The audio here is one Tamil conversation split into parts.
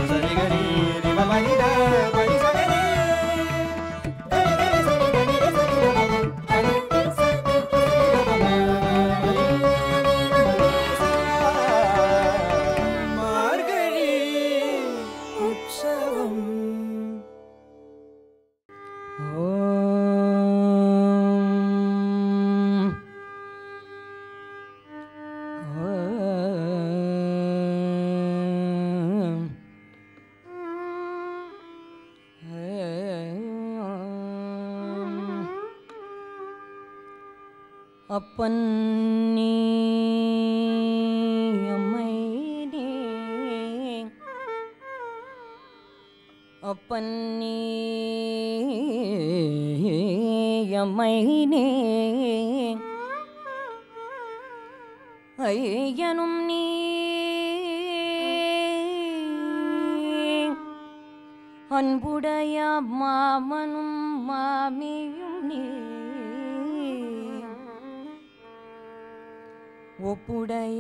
சரி கரி ரிம மனித பனி சகரி கரி கரி சரி கரி ரி சரி கம மார்கழி உற்சவம் ஓம் ஓம் ஓம். அப்பன் நீ அம்மை நீ அப்பன் நீ அம்மை நீ ஐயனும் நீ அன்புடைய மாமனும் மாமியும் நீ ஒப்புடைய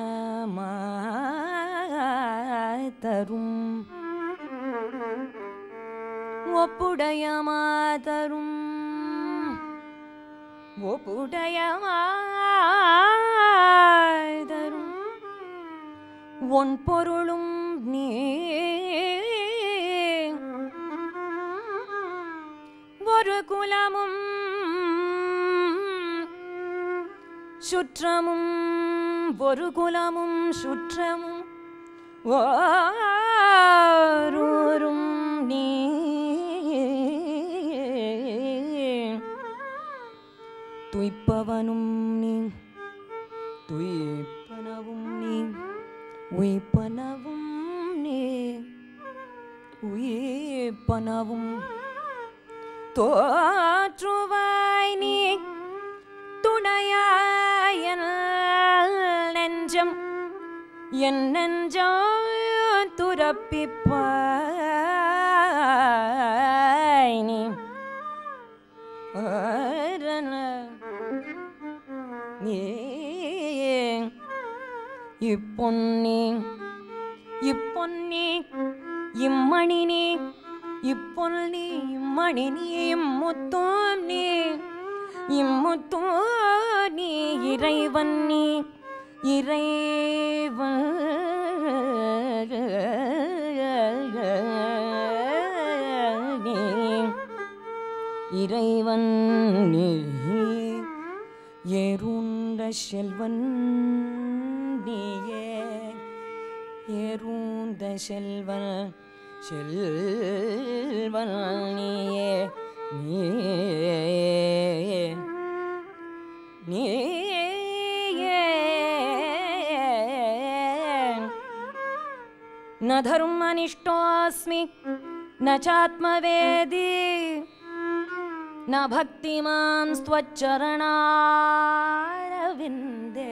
மாதரும் ஒப்புடைய மாதரும் ஒப்புடைய மாதரும் ஒன் பொருளும் நீ ஒரு குலமும் சுற்றமும் ஒரு குலமும் சுற்றமும் ஓரும் நீ துய்ப்பவனும் நீ துய்ப்பனவும் நீ உய்ப்பனவும் நீ உயிர்ப்பனவும் தோற்றுவாய் நீ துணையாயன் நெஞ்சம் என் நெஞ்சம் துரப்பிப்பாய் நீ ஆரண நீ இப்பொன்னி இப்பொன்னி இம்மணி நீ இப்பொன்னி இம்மணி நீ இம்முத்தோம் நீ இம்முத்தோ நீ இறைவன் நீ இறைவன் நீ இறைவன் நீ ஏறுண்ட செல்வன் நீயே ஏறுண்ட செல்வன் செல்வன் நீயே நீயே நீயே न धर्मनिष्ठोऽस्मि न चात्मवेदी न भक्तिमान् स्वच्चरणारविन्दे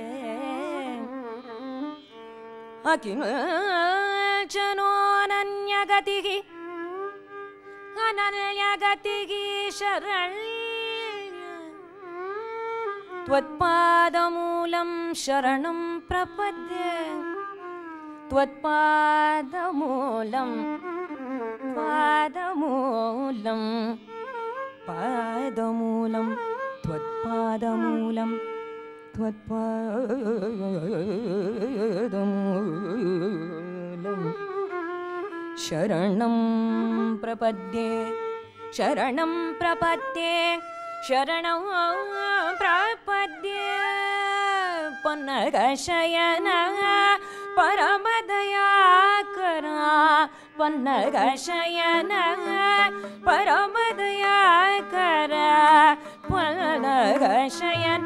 अकिमचनोऽनन्यगतिः अनन्यगतिः शरण्य त्वत्पादमूलं शरणं प्रपद्ये त्वत्पादमूलं पादमूलं पादमूलं त्वत्पादमूलं त्वत्पादमूलं शरणं प्रपद्ये शरणं प्रपद्ये शरणं प्रपद्ये पन्नगशयन परमदयाकरा पन्नगशयन परमदयाकरा पन्नगशयन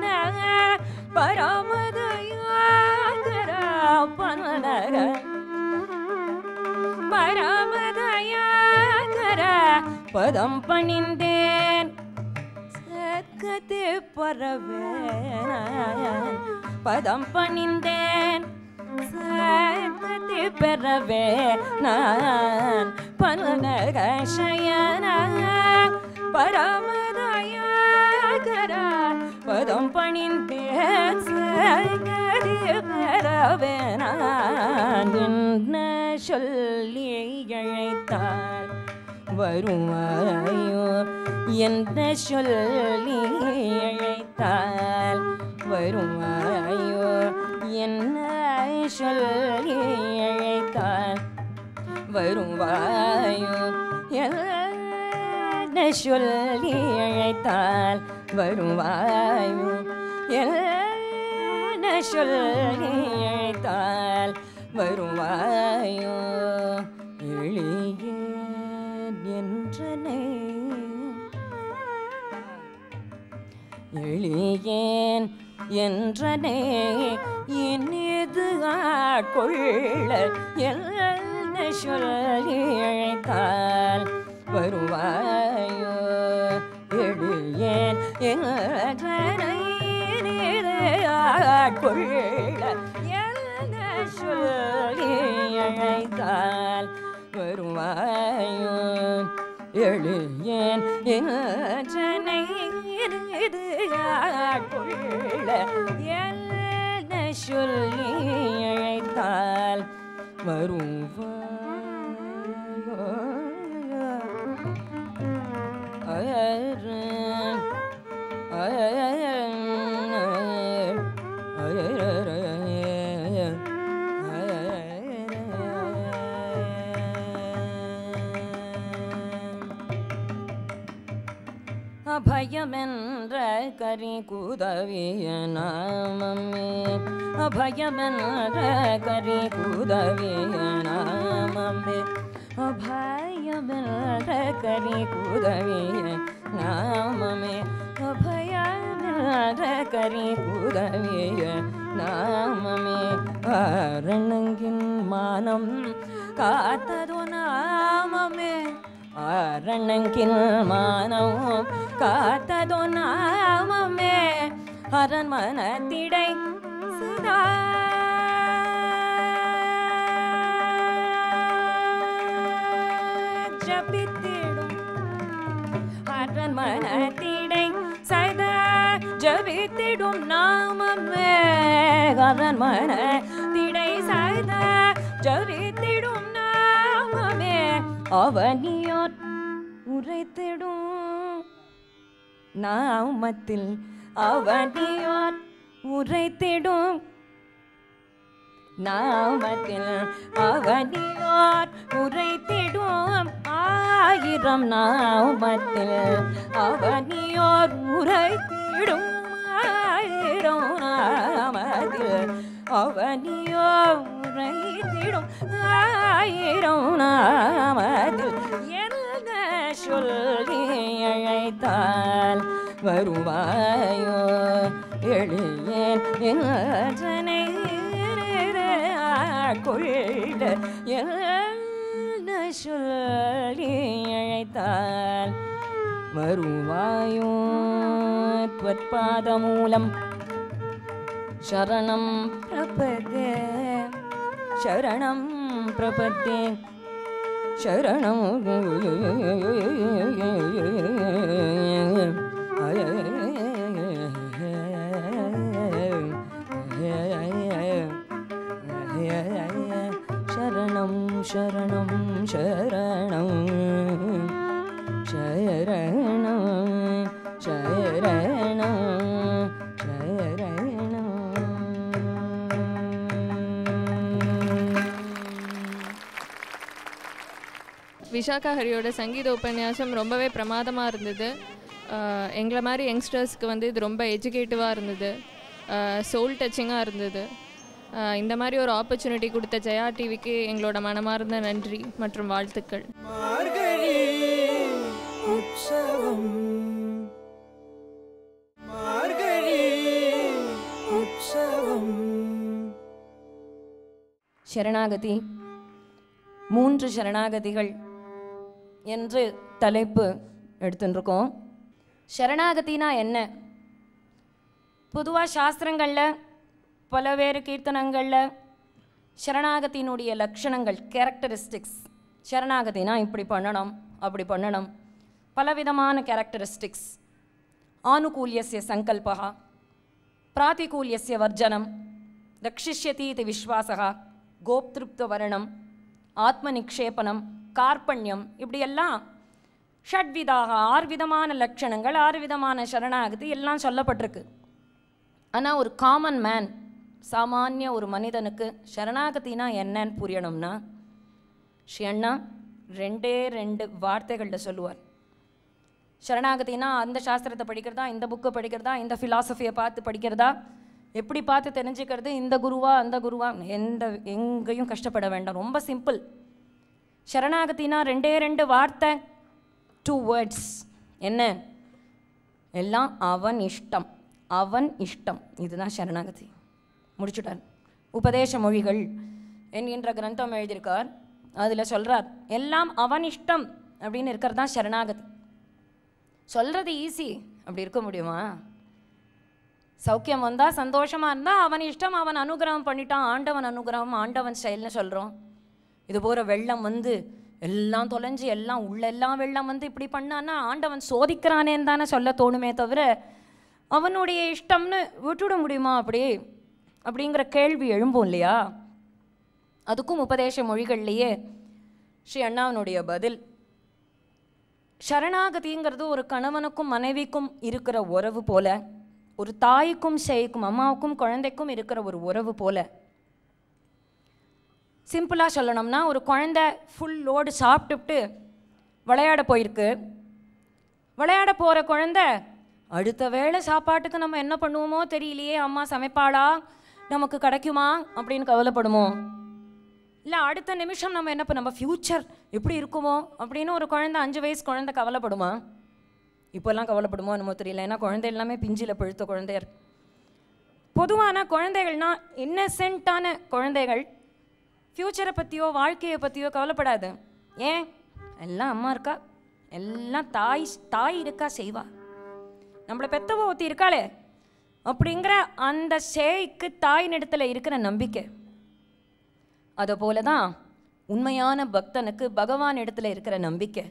परमदयाकरा पन्नग பரமதயாகர பதம் பணிந்தேன் சத்கதி பரவேன் பதம் பணிந்தேன் சத்கதி பெறவே நான் பனகசயன பரமதயாகர பதம் பணிந்தேன் சத்கதி பெறவே நான் என்ன சொல்லி அழைத்தால் வருவாயோ என்ன சொல்லி அழைத்தால் வருவாயோ என்ன சொல்லி அழைத்தால் வருவாயோ என்ன சொல்லி அழைத்தால் வருவாயோ என்ன சொல்லி அழைத்தால் வருவாயோ எளியேன் என்றனை எளியேன் என்றனே இனிது ஆட்கொள்ள என்ன சொல்லி அழைத்தால் வருவாயோ எளியேன் என்றனை இனிது ஆட்கொள்ள என்ன சொல்லி அழைத்தால் வருவாயோ எளியேன் என்றனை கொள்ள என்ன சொல்லி அழைத்தால் வருவாயோ அயரன் அபயமென்ற கரி குதவிய நாமமே அபயமென்ற கரி குதவிய நாமமே அபயமென்ற கரி குதவிய நாமமே அபயமென்ற கரி குதவிய நாமமே அரணங்கின் மானம் காத்தது நாமமே அரணங்கில் மானம் காத்ததோ நாமமே அரண் மனத்திடை சதா ஜபித்திடும் அரண் மனத்திடை சதா ஜபித்திடும் நாமமே அரண் மனத்திடை சதா ஜபித்திடும் நாமமே அவனியோர் உரைத்திடும் நாமத்தில் அவனியோர் உரைத்திடும் நாமத்தில் அவனியோர் உரைத்திடும் ஆயிரம் நாமத்தில் அவனியோர் உரைத்திடும் ஆயிரம் நாமத்தில் அவனியோர் உரைத்திடும் ஆயிரம் நாமத்தில் என்ன சொல்லி அழைத்தால் வருவாயோ எளியேன் என்றனை கொள்ள என்ன சொல்லி அழைத்தால் வருவாயோ त्वत्पादमूलं शरणं प्रपदे शरणं प्रपद्ये शरणं शरणं शरणं शरणं शरणं शरणं शरणम् விஷாகா ஹரியோட சங்கீத உபன்யாசம் ரொம்பவே பிரமாதமாக இருந்தது ஆஹ் எங்களை மாதிரி யங்ஸ்டர்ஸ்க்கு வந்து இது ரொம்ப எஜுகேட்டிவாக இருந்தது சோல் டச்சிங்காக இருந்தது ஆஹ் இந்த மாதிரி ஒரு ஆப்பர்ச்சுனிட்டி கொடுத்த ஜெயா டிவிக்கு எங்களோட மனமார்ந்த நன்றி மற்றும் வாழ்த்துக்கள் மார்கழி உற்சவம் மார்கழி உற்சவம் சரணாகதி மூன்று சரணாகதிகள் என்று தலைப்பு எடுத்துட்டுருக்கோம் சரணாகதினா என்ன பொதுவாக சாஸ்திரங்களில் பலவேறு கீர்த்தனங்களில் சரணாகதியினுடைய லட்சணங்கள் கேரக்டரிஸ்டிக்ஸ் சரணாகதினா இப்படி பண்ணணும் அப்படி பண்ணணும் பலவிதமான கேரக்டரிஸ்டிக்ஸ் ஆனுகூல்யஸ்ய சங்கல்பா பிராதிகூல்யஸ்ய வர்ஜனம் ரக்ஷிஷ்யதி இது விஸ்வாசகா கோப்திருப்த வரணம் ஆத்ம நிக்ஷேபனம் கார்பண்யம் இப்படியெல்லாம் ஷட்விதாக ஆறு விதமான லட்சணங்கள் ஆறு விதமான சரணாகதி எல்லாம் சொல்லப்பட்டிருக்கு ஆனால் ஒரு காமன் மேன் சாமானிய ஒரு மனிதனுக்கு சரணாகதினா என்னன்னு புரியணும்னா ஸ்ரீ அண்ணா ரெண்டே ரெண்டு வார்த்தைகளில் சொல்லுவார் சரணாகதினா அந்த சாஸ்திரத்தை படிக்கிறதா இந்த புக்கை படிக்கிறதா இந்த ஃபிலாசபியை பார்த்து படிக்கிறதா எப்படி பார்த்து தெரிஞ்சுக்கிறது இந்த குருவா அந்த குருவா எந்த எங்கேயும் கஷ்டப்பட வேண்டாம் ரொம்ப சிம்பிள் சரணாகதினா ரெண்டே ரெண்டு வார்த்தை டூ வேர்ட்ஸ் என்ன எல்லாம் அவன் இஷ்டம் அவன் இஷ்டம் இதுதான் சரணாகதி முடிச்சுட்டார் உபதேச மொழிகள் என்கின்ற கிரந்தம் எழுதியிருக்கார் அதில் சொல்கிறார் எல்லாம் அவன் இஷ்டம் அப்படின்னு இருக்கிறது தான் சரணாகதி சொல்கிறது ஈஸி அப்படி இருக்க முடியுமா சௌக்கியம் வந்தால் சந்தோஷமாக இருந்தால் அவன் இஷ்டம் அவன் அனுகிரகம் பண்ணிட்டான் ஆண்டவன் அனுகிரகம் ஆண்டவன் செயல்னு சொல்கிறோம் இது போகிற வெள்ளம் வந்து எல்லாம் தொலைஞ்சு எல்லாம் உள்ள எல்லாம் வெள்ளம் வந்து இப்படி பண்ணான்னா ஆண்டவன் சோதிக்கிறானேன்னு தானே சொல்ல தோணுமே தவிர அவனுடைய இஷ்டம்னு விட்டுவிட முடியுமா அப்படி அப்படிங்கிற கேள்வி எழும்பும் இல்லையா அதுக்கும் உபதேச மொழிகள்லையே ஸ்ரீ அண்ணாவனுடைய பதில் சரணாகதிங்கிறது ஒரு கணவனுக்கும் மனைவிக்கும் இருக்கிற உறவு போல ஒரு தாய்க்கும் சேய்க்கும் அம்மாவுக்கும் குழந்தைக்கும் இருக்கிற ஒரு உறவு போல சிம்பிளாக சொல்லணும்னா ஒரு குழந்தை ஃபுல் லோடு சாப்பிட்டுட்டு விளையாட போயிருக்கு விளையாட போகிற குழந்தை அடுத்த வேளை சாப்பாட்டுக்கு நம்ம என்ன பண்ணுவோமோ தெரியலையே அம்மா சமைப்பாளா நமக்கு கிடைக்குமா அப்படின்னு கவலைப்படுமோ இல்லை அடுத்த நிமிஷம் நம்ம என்ன பண்ண நம்ம ஃப்யூச்சர் எப்படி இருக்குமோ அப்படின்னு ஒரு குழந்தை அஞ்சு வயசு குழந்தை கவலைப்படுமா இப்போல்லாம் கவலைப்படுமோ என்னமோ தெரியல ஏன்னா குழந்தை எல்லாமே பிஞ்சில் பழுத்த குழந்தையர் பொதுவான குழந்தைகள்னா இன்னசென்ட்டான குழந்தைகள் ஃப்யூச்சரை பற்றியோ வாழ்க்கையை பற்றியோ கவலைப்படாது ஏன் எல்லாம் அம்மா இருக்கா எல்லாம் தாய் தாய் இருக்கா செய்வா நம்மளை பெத்தவ ஒருத்தி இருக்காளே அப்படிங்கிற அந்த சேய்க்கு தாயின் இடத்துல இருக்கிற நம்பிக்கை அதை போல தான் உண்மையான பக்தனுக்கு பகவான் இடத்துல இருக்கிற நம்பிக்கை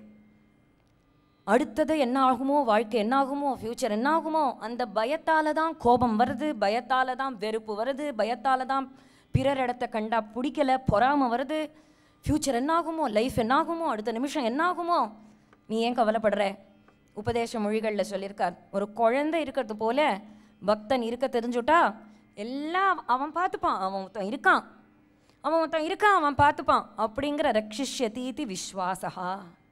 அடுத்தது என்ன ஆகுமோ வாழ்க்கை என்ன ஆகுமோ ஃப்யூச்சர் என்ன ஆகுமோ அந்த பயத்தால தான் கோபம் வருது பயத்தால தான் வெறுப்பு வருது பயத்தால தான் பிறர் இடத்த கண்டா பிடிக்கல பொறாம வருது ஃப்யூச்சர் என்ன ஆகுமோ லைஃப் என்ன ஆகுமோ அடுத்த நிமிஷம் என்ன ஆகுமோ நீ ஏன் கவலைப்படுற உபதேச மொழிகளில் சொல்லியிருக்கார் ஒரு குழந்தை இருக்கிறது போல பக்தன் இருக்க தெரிஞ்சுட்டா எல்லாம் அவன் பார்த்துப்பான் அவன் ஒருத்தன் இருக்கான் அவன் ஒருத்தன் இருக்கான் அவன் பார்த்துப்பான் அப்படிங்கிற ரக்ஷிஷ்யதீதி விஸ்வாசா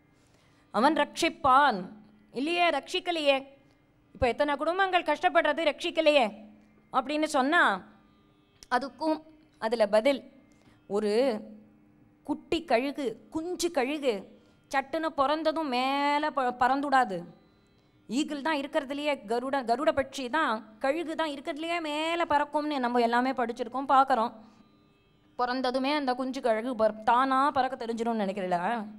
அவன் ரட்சிப்பான் இல்லையே ரட்சிக்கலையே இப்போ எத்தனை குடும்பங்கள் கஷ்டப்படுறது ரட்சிக்கலையே அப்படின்னு சொன்னால் அதுக்கும் அதில் பதில் ஒரு குட்டி கழுகு குஞ்சு கழுகு சட்டுன்னு பிறந்ததும் மேலே ப பறந்துடாது ஈகிள் தான் இருக்கிறதுலையே கருட கருட பட்சி தான் கழுகு தான் இருக்கிறதுலையே மேலே பறக்கும்னு நம்ம எல்லாமே படிச்சிருக்கோம் பார்க்குறோம் பிறந்ததுமே அந்த குஞ்சு கழுகு பற தானாக பறக்க தெரிஞ்சிடும்னு நினைக்கிறீங்களா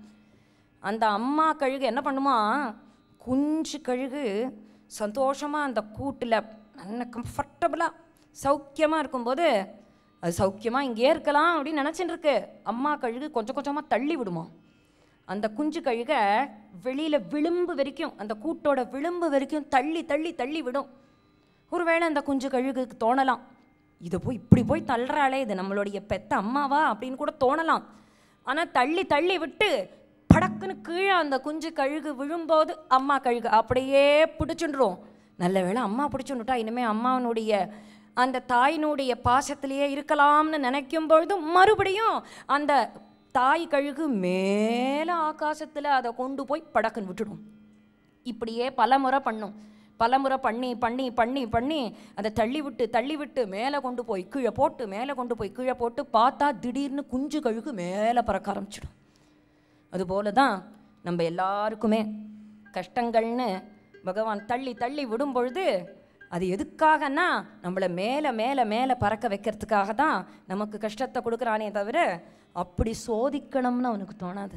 அந்த அம்மா கழுகு என்ன பண்ணுமா குஞ்சு கழுகு சந்தோஷமாக அந்த கூட்டில் நல்ல கம்ஃபர்டபுளாக சௌக்கியமாக இருக்கும்போது அது சௌக்கியமாக இங்கே இருக்கலாம் அப்படின்னு நினச்சிட்டு இருக்கு அம்மா கழுகு கொஞ்சம் கொஞ்சமாக தள்ளி விடுமா அந்த குஞ்சு கழுகை வெளியில் விளிம்பு வரைக்கும் அந்த கூட்டோட விளிம்பு வரைக்கும் தள்ளி தள்ளி தள்ளி விடும் ஒருவேளை அந்த குஞ்சு கழுகுக்கு தோணலாம் இதை போய் இப்படி போய் தள்ளுறாளே இது நம்மளுடைய பெத்த அம்மாவா அப்படின்னு கூட தோணலாம் ஆனால் தள்ளி தள்ளி விட்டு படக்குன்னு கீழே அந்த குஞ்சு கழுகு விழும்போது அம்மா கழுகு அப்படியே பிடிச்சுண்டுரும் நல்ல வேளை அம்மா பிடிச்சுண்டுட்டா இனிமேல் அம்மாவனுடைய அந்த தாயினுடைய பாசத்திலேயே இருக்கலாம்னு நினைக்கும் பொழுது மறுபடியும் அந்த தாய் கழுகு மேலே ஆகாசத்தில் அதை கொண்டு போய் படக்குன்னு விட்டுடும் இப்படியே பல முறை பண்ணும் பல முறை பண்ணி பண்ணி பண்ணி பண்ணி அதை தள்ளி விட்டு தள்ளி விட்டு மேலே கொண்டு போய் கீழே போட்டு மேலே கொண்டு போய் கீழே போட்டு பார்த்தா திடீர்னு குஞ்சு கழுகு மேலே பறக்க ஆரம்பிச்சிடும் அதுபோல தான் நம்ம எல்லாருக்குமே கஷ்டங்கள்னு பகவான் தள்ளி தள்ளி விடும் பொழுது அது எதுக்காகன்னா நம்மளை மேலே மேலே மேலே பறக்க வைக்கிறதுக்காக தான் நமக்கு கஷ்டத்தை கொடுக்குறானே தவிர அப்படி சோதிக்கணும்னு அவனுக்கு தோணாது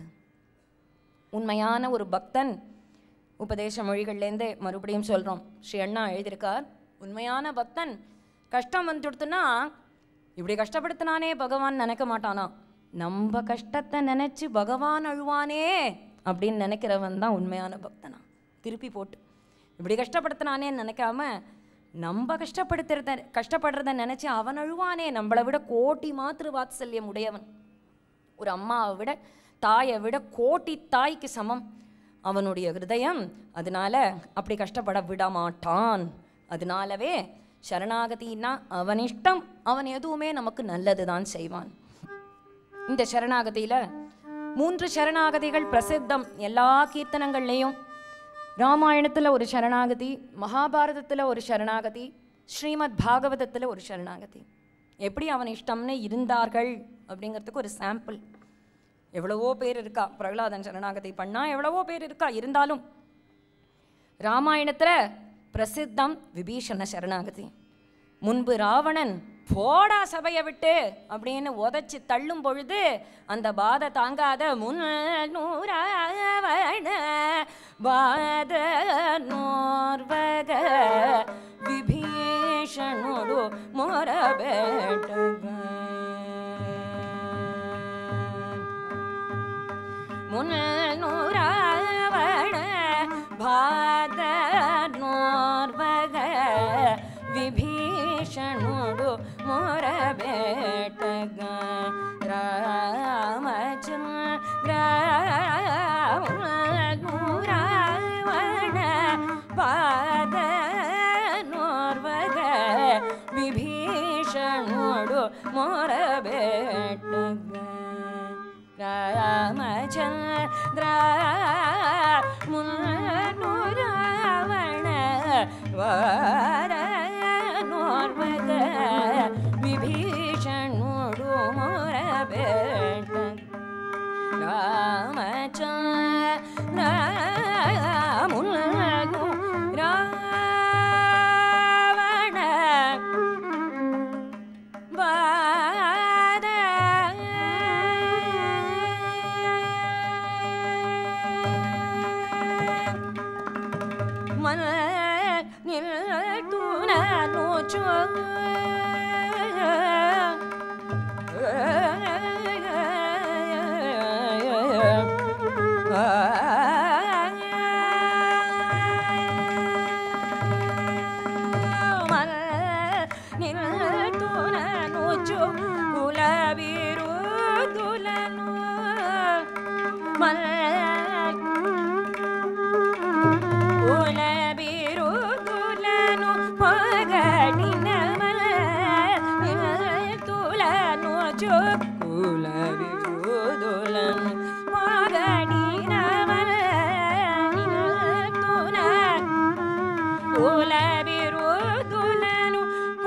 உண்மையான ஒரு பக்தன் உபதேச மொழிகள்லேருந்தே மறுபடியும் சொல்கிறோம் ஸ்ரீ அண்ணா எழுதியிருக்கார் உண்மையான பக்தன் கஷ்டம் வந்துடுத்துன்னா இப்படி கஷ்டப்படுத்தினானே பகவான் நினைக்க மாட்டானா நம்ம கஷ்டத்தை நினச்சி பகவான் அழுவானே அப்படின்னு நினைக்கிறவன் தான் உண்மையான பக்தனா திருப்பி போட்டு இப்படி கஷ்டப்படுத்தினானேன்னு நினைக்காம நம்ம கஷ்டப்படுத்துறத கஷ்டப்படுறத நினச்சி அவன் அழுவானே நம்மளை விட கோட்டி மாத்திரு வாத்சல்யம் உடையவன் ஒரு அம்மாவை விட தாயை விட கோட்டி தாய்க்கு சமம் அவனுடைய ஹிருதயம் அதனால அப்படி கஷ்டப்பட விட மாட்டான் அதனாலவே சரணாகதின்னா அவன் இஷ்டம் அவன் எதுவுமே நமக்கு நல்லது தான் செய்வான் இந்த சரணாகதியில் மூன்று சரணாகதிகள் பிரசித்தம் எல்லா கீர்த்தனங்கள்லேயும் ராமாயணத்தில் ஒரு சரணாகதி மகாபாரதத்தில் ஒரு சரணாகதி ஸ்ரீமத் பாகவதத்தில் ஒரு சரணாகதி எப்படி அவன் இஷ்டம்னு இருந்தார்கள் அப்படிங்கிறதுக்கு ஒரு சாம்பிள் எவ்வளவோ பேர் இருக்கா பிரகலாதன் சரணாகதி பண்ணா எவ்வளவோ பேர் இருக்கா இருந்தாலும் ராமாயணத்தில் பிரசித்தம் விபீஷண சரணாகதி முன்பு ராவணன் போடா சபையை விட்டு அப்படின்னு உதைச்சு தள்ளும் பொழுது அந்த பாதை தாங்காத முன்னூராவண பாத நோர்வக விபீஷணுடு மொரபேட்ட ಮುನ್ನೂರಾವಣ ಭಾದ ನೋರ್ವಗ ವಿಭೀಷಣುಡು ಮೊರಬೇಟಗ ರಾಮಚಂದ್ರ ನೂರಾವಣ ಪಾದ ನೋರ್ವಗ ವಿಭೀಷಣುಡು ಮೊರಬೇಟಗ ರಾಮಚಂದ್ರ ಮುನ್ನೂರಾವಣ ವಾರ ನೋರ್ವಗ ವಿಭೀಷಣುಡು ಮೊರಬೇಟ ರಾಮಚಂದ್ರ ಮುನ್ನೂ ರಾವಣ ಬಾದ ಮನ ನಿಲ್ತು ನಾನು ಚೋ ಮನ ನಿಲ್ತು ನಾನು ಚೋ ಕುಲವಿರು ದುಲನು ಮನ ಉಲಬಿರುದುಲನು ಪಗಡಿನಮಲ ತುಲನು ಚೋ ಉಲಬಿರುದುಲನು ಪಗಡಿನಮಲ ತುನ ಉಲಬಿರುದುಲನು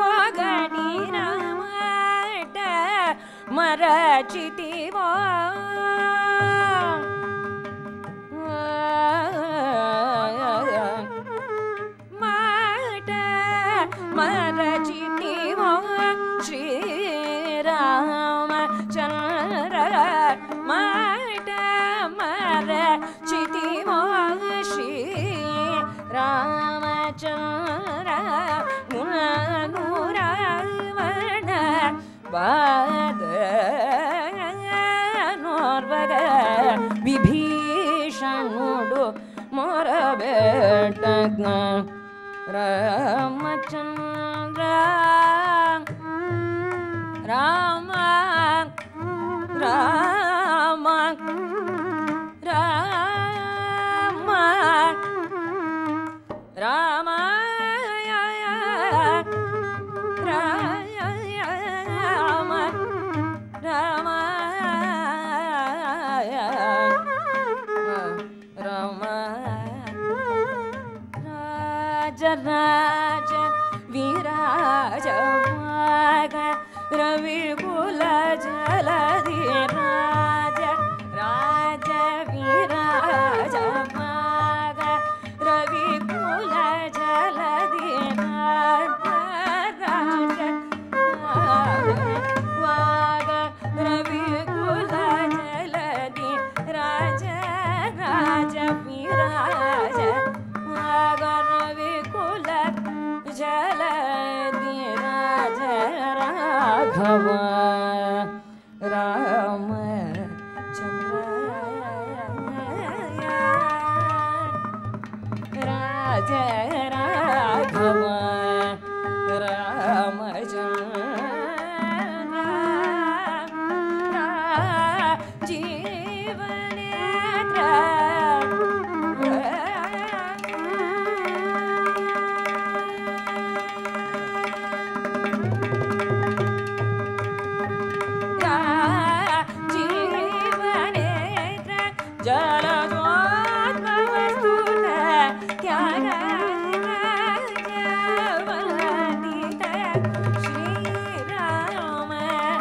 ಪಗಡಿನಮಟ ಮರಚಿತಿವಾ ಮಾಟ ಮರಚಿತಿವ ಶ್ರೀರಾಮ ಚಂದ್ರ ಮಾಟ ಮರ ಚಿತಿವ ಶ್ರೀ ರಾಮಚಂದ್ರ ಮುನೂರಾವಣ ಬಾದ ನೋರ್ವಗ ವಿಭೀಷಣುಡು ಮೊರಬೇಟ ರಾಮಚಂದ್ರ ರಾಮ ರಾಮ ರಾಮ ರಾಮ ರಾಮ ರಾಮ ರಾಮ ರಾಜ ರಾಜ ವಿರಾಜ ರವಿ ಕುಲ ಜಲಧಿ ರಾಜ ರಾಜ ವಿರಾಜ ರವಿ ಕುಲ ಜಲಧಿ ರಾಜ ರಾಜ ವಾಗ ರವಿ ಕುಲ ಜಲಧಿ ರಾಜ ರಾಜ ವಿರಾಜ ವಾಗ ರವಿ ಕುಲ ಜಲಧಿ ರಾಜ ರಾಘವ ರಾಮ ಚಂದ್ರ ರಾಜ ರಾಘವ ஜலஜோத்பவஸ்துத தியாகராஜவந்தித ஸ்ரீராம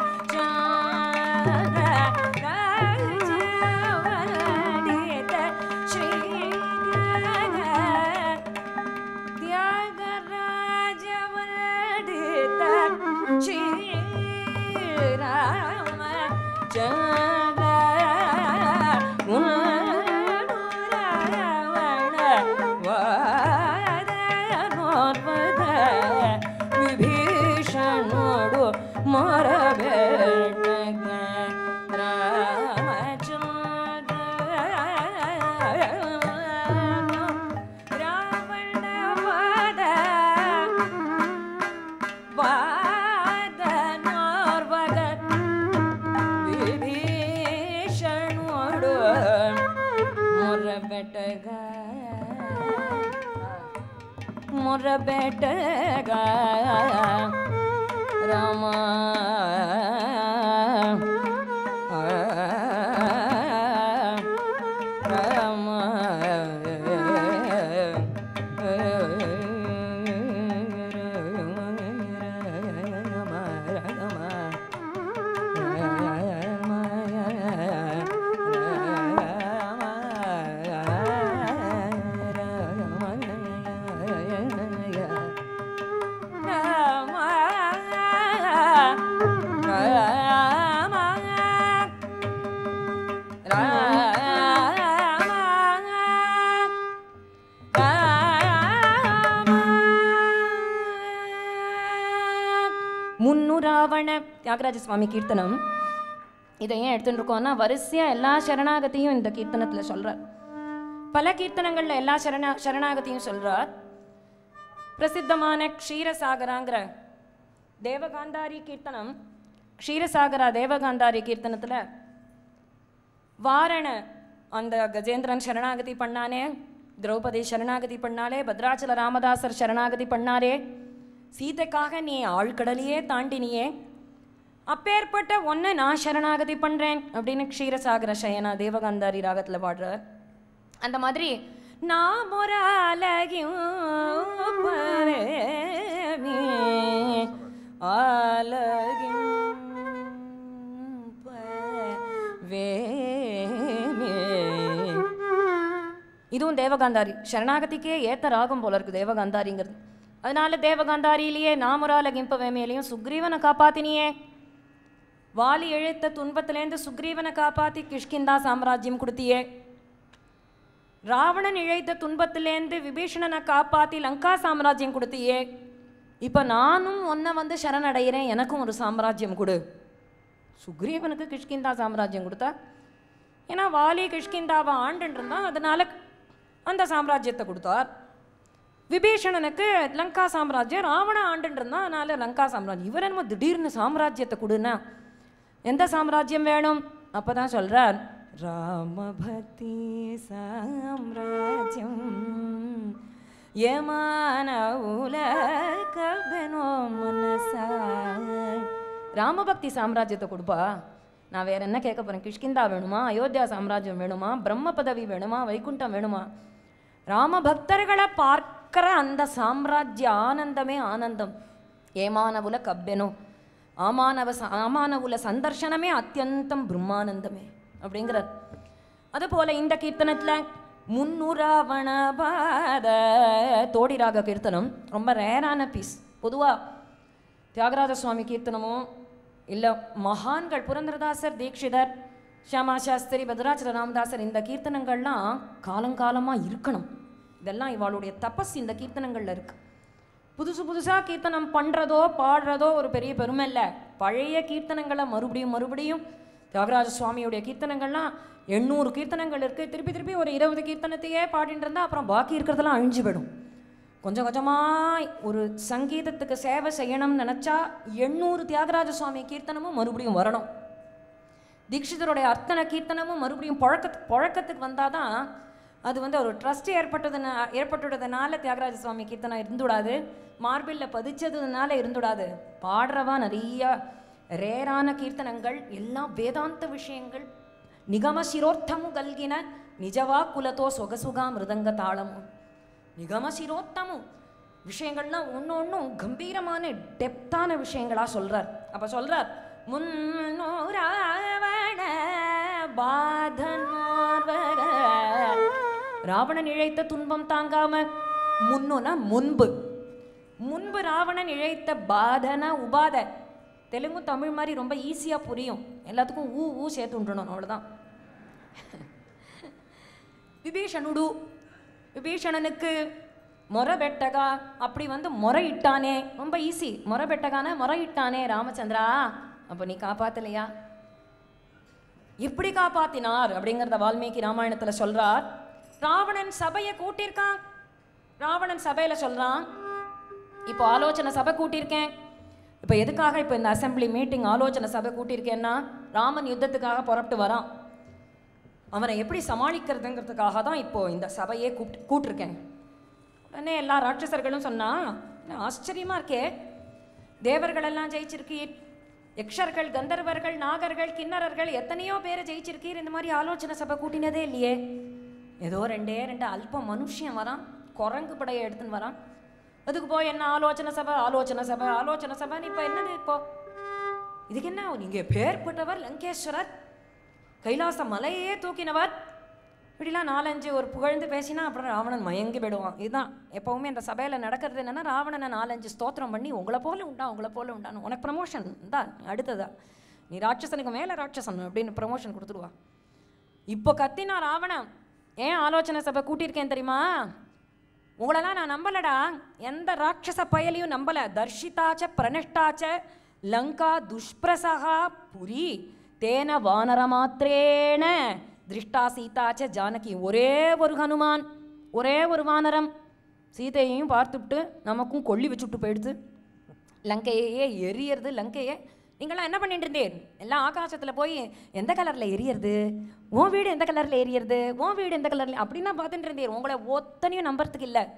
ஜனராஜவந்தித ஸ்ரீராம தியாகராஜவரடித ஸ்ரீராம ஜன உணராவண வாதனோர்வத விபீஷணோடு மரபேட்டக ராமச்சந்திர ராவணவத வாதனோர்வக விபீஷணோடு ಮೊರಬೆಟಗ ಮೊರಬೆಟಗ ರಾಮ ರಾಮ முன்னுராவண தியாகராஜ சுவாமி கீர்த்தனம் இதை ஏன் எடுத்துட்டு இருக்கோம்னா வரிசையாக எல்லா சரணாகதியும் இந்த கீர்த்தனத்தில் சொல்கிறார் பல கீர்த்தனங்களில் எல்லா சரணா சரணாகதியும் சொல்கிறார் பிரசித்தமான க்ஷீரசாகராங்கிற தேவகாந்தாரி கீர்த்தனம் க்ஷீரசாகரா தேவகாந்தாரி கீர்த்தனத்தில் வாரண அந்த கஜேந்திரன் சரணாகதி பண்ணானே திரௌபதி சரணாகதி பண்ணாலே பத்ராச்சல ராமதாசர் சரணாகதி பண்ணாரே சீதைக்காக நீ ஆழ்கடலையே தாண்டினியே அப்பேற்பட்ட ஒன்றை நான் சரணாகதி பண்ணுறேன் அப்படின்னு க்ஷீரசாகர சயனா தேவகாந்தாரி ராகத்தில் பாடுறார் அந்த மாதிரி நாம் ஒரு அழகியும் பரமே அழகியும் பரவேமே இதுவும் தேவகாந்தாரி சரணாகதிக்கே ஏத்த ராகம் போல இருக்கு தேவகாந்தாரிங்கிறது அதனால தேவகாந்தாரியிலேயே நாமுரால கிம்பவேமையிலையும் சுக்ரீவனை காப்பாத்தினியே வாலி இழைத்த துன்பத்திலேருந்து சுக்ரீவனை காப்பாத்தி கிஷ்கிந்தா சாம்ராஜ்யம் கொடுத்தியே ராவணன் இழைத்த துன்பத்திலேருந்து விபீஷணனை காப்பாத்தி லங்கா சாம்ராஜ்யம் கொடுத்தியே இப்போ நானும் உன்னை வந்து சரணடைகிறேன் எனக்கும் ஒரு சாம்ராஜ்யம் கொடு சுக்ரீவனுக்கு கிஷ்கிந்தா சாம்ராஜ்யம் கொடுத்தா ஏன்னா வாலி கிஷ்கிந்தாவை ஆண்டுன்னு இருந்தான் அதனால அந்த சாம்ராஜ்யத்தை கொடுத்தார் விபீஷணனுக்கு லங்கா சாம்ராஜ்யம் ராவண ஆண்டுன்னு இருந்தான் அதனால லங்கா சாம்ராஜ்யம் இவர் என்னமோ திடீர்னு சாம்ராஜ்யத்தை கொடுன்னா எந்த சாம்ராஜ்யம் வேணும் அப்பதான் சொல்றார் ராமபக்தி சாம்ராஜ்யம் யமான உலகனோ மனசா ராமபக்தி சாம்ராஜ்யத்தை கொடுப்பா நான் வேற என்ன கேட்க போறேன் கிஷ்கிந்தா வேணுமா அயோத்தியா சாம்ராஜ்யம் வேணுமா பிரம்ம பதவி வேணுமா வைகுண்டம் வேணுமா ராம பக்தர்களை பார்க்கிற அந்த சாம்ராஜ்ய ஆனந்தமே ஆனந்தம் ஏமானவுல கப்பெனோ ஆமானவ ச- ஆமானவுல சந்தர்ஷனமே அத்தியந்தம் பிரம்மானந்தமே அப்படிங்கிறார் அதுபோல இந்த கீர்த்தனத்துல முன்னுராவண பாத தோடிராக கீர்த்தனம் ரொம்ப ரேரான பீஸ் பொதுவா தியாகராஜ சுவாமி கீர்த்தனமும் இல்லை மகான்கள் புரந்தரதாசர் தீக்ஷிதர் ஷியாமா சாஸ்திரி பத்ராச்சல ராமதாசர் இந்த கீர்த்தனங்கள்லாம் காலங்காலமாக இருக்கணும் இதெல்லாம் இவாளுடைய தபஸ் இந்த கீர்த்தனங்கள்ல இருக்கு புதுசு புதுசாக கீர்த்தனம் பண்ணுறதோ பாடுறதோ ஒரு பெரிய பெருமை இல்லை பழைய கீர்த்தனங்களை மறுபடியும் மறுபடியும் தியாகராஜ சுவாமியுடைய கீர்த்தனங்கள்லாம் எண்ணூறு கீர்த்தனங்கள் இருக்குது திருப்பி திருப்பி ஒரு இருபது கீர்த்தனத்தையே பாடிட்டு இருந்தா அப்புறம் பாக்கி இருக்கிறதெல்லாம் அழிஞ்சு போயிடும் கொஞ்சம் கொஞ்சமாக ஒரு சங்கீதத்துக்கு சேவை செய்யணும்னு நினச்சா எண்ணூறு தியாகராஜ சுவாமி கீர்த்தனமும் மறுபடியும் வரணும் தீட்சிதருடைய அர்த்தன கீர்த்தனமும் மறுபடியும் புழக்கத்து புழக்கத்துக்கு வந்தால் தான் அது வந்து ஒரு ட்ரஸ்ட் ஏற்பட்டதுனா ஏற்பட்டுள்ளதுனால தியாகராஜ சுவாமி கீர்த்தனம் இருந்துடாது மார்பிளில் பதிச்சதுனால இருந்துடாது பாடுறவா நிறைய ரேரான கீர்த்தனங்கள் எல்லாம் வேதாந்த விஷயங்கள் నిగమ శిరోర్థము గల్గిన నిజవాక్కులతో సొగసుగా మృదంగ తాళము நிகம சிரோத்தமு விஷயங்கள்லாம் ஒன்று ஒன்றும் கம்பீரமான டெப்த்தான விஷயங்களாக சொல்கிறார் அப்போ சொல்கிறார் முன்னோராவண பாதனோர்வர ராவணன் இழைத்த துன்பம் தாங்காம முன்னுனா முன்பு முன்பு ராவணன் இழைத்த பாதன உபாத தெலுங்கு தமிழ் மாதிரி ரொம்ப ஈஸியாக புரியும் எல்லாத்துக்கும் ஊ ஊ சேர்த்து விட்டுணும் அவ்வளோதான் விபீஷணுடு விபீஷணனுக்கு மொரபெட்டகா அப்படி வந்து முறையிட்டானே ரொம்ப ஈஸி மொரபெட்டகான முறையிட்டானே ராமச்சந்திரா அப்போ நீ காப்பாத்தலையா எப்படி காப்பாத்தினார் அப்படிங்கிறத வால்மீகி ராமாயணத்துல சொல்றார் ராவணன் சபையை கூட்டியிருக்கான் ராவணன் சபையில சொல்றான் இப்போ ஆலோசனை சபை கூட்டியிருக்கேன் இப்போ எதுக்காக இப்போ இந்த அசெம்பிளி மீட்டிங் ஆலோசனை சபை கூட்டியிருக்கேன்னா ராமன் யுத்தத்துக்காக புறப்பட்டு வரான் அவனை எப்படி சமாளிக்கிறதுங்கிறதுக்காக தான் இப்போ இந்த சபையே கூப்பிட்டு கூட்டிருக்கேன் உடனே எல்லா ராட்சசர்களும் சொன்னா "என்ன ஆச்சரியமா இருக்கே தேவர்கள் எல்லாம் ஜெயிச்சிருக்கீர் யக்ஷர்கள் கந்தர்வர்கள் நாகர்கள் கிண்ணறர்கள் எத்தனையோ பேரை ஜெயிச்சிருக்கீர் இந்த மாதிரி ஆலோசனை சபை கூட்டினதே இல்லையே ஏதோ ரெண்டே ரெண்டு அல்ப மனுஷன் வரான் குரங்கு படையை எடுத்துன்னு வரான் அதுக்கு போய் என்ன ஆலோசனை சபை ஆலோசனை சபை ஆலோசனை சபைன்னு இப்போ என்னது இப்போ இதுக்கு என்ன நீங்க பேர்பட்டவர் லங்கேஸ்வரர் கைலாச மலையே தூக்கினவர் இப்படிலாம் நாலஞ்சு ஒரு புகழ்ந்து பேசினா அப்புறம் ராவணன் மயங்கி போயிடுவான் இதுதான் எப்பவுமே இந்த சபையில் நடக்கிறது என்னன்னா ராவணனை நாலஞ்சு ஸ்தோத்திரம் பண்ணி உங்களை போல உண்டா உங்களை போல உண்டான்னு உனக்கு ப்ரமோஷன் தான் அடுத்ததா நீ ராட்சசனுக்கு மேலே ராட்சசன் அப்படின்னு ப்ரமோஷன் கொடுத்துடுவா இப்போ கத்தினா ராவணன் ஏன் ஆலோசனை சபை கூட்டியிருக்கேன் தெரியுமா உங்களெல்லாம் நான் நம்பலடா எந்த ராட்சச பயலையும் நம்பல தர்ஷிதாச்ச பிரனிஷ்டாச்ச லங்கா துஷ்பிரசகா புரி தேன வானர மாத்திரேன திருஷ்டா சீதாச்ச ஜானகி ஒரே ஒரு ஹனுமான் ஒரே ஒரு வானரம் சீதையையும் பார்த்துவிட்டு நமக்கும் கொள்ளி வச்சுட்டு போயிடுது லங்கையே எரியறது லங்கையே நீங்களாம் என்ன பண்ணிட்டு இருந்தீர் எல்லாம் ஆகாசத்தில் போய் எந்த கலரில் எரியறது உன் வீடு எந்த கலரில் எரியறது உன் வீடு எந்த கலரில் அப்படின்னா பார்த்துட்டு இருந்தீர் உங்களை ஒத்தனையும் நம்புறதுக்கு இல்லை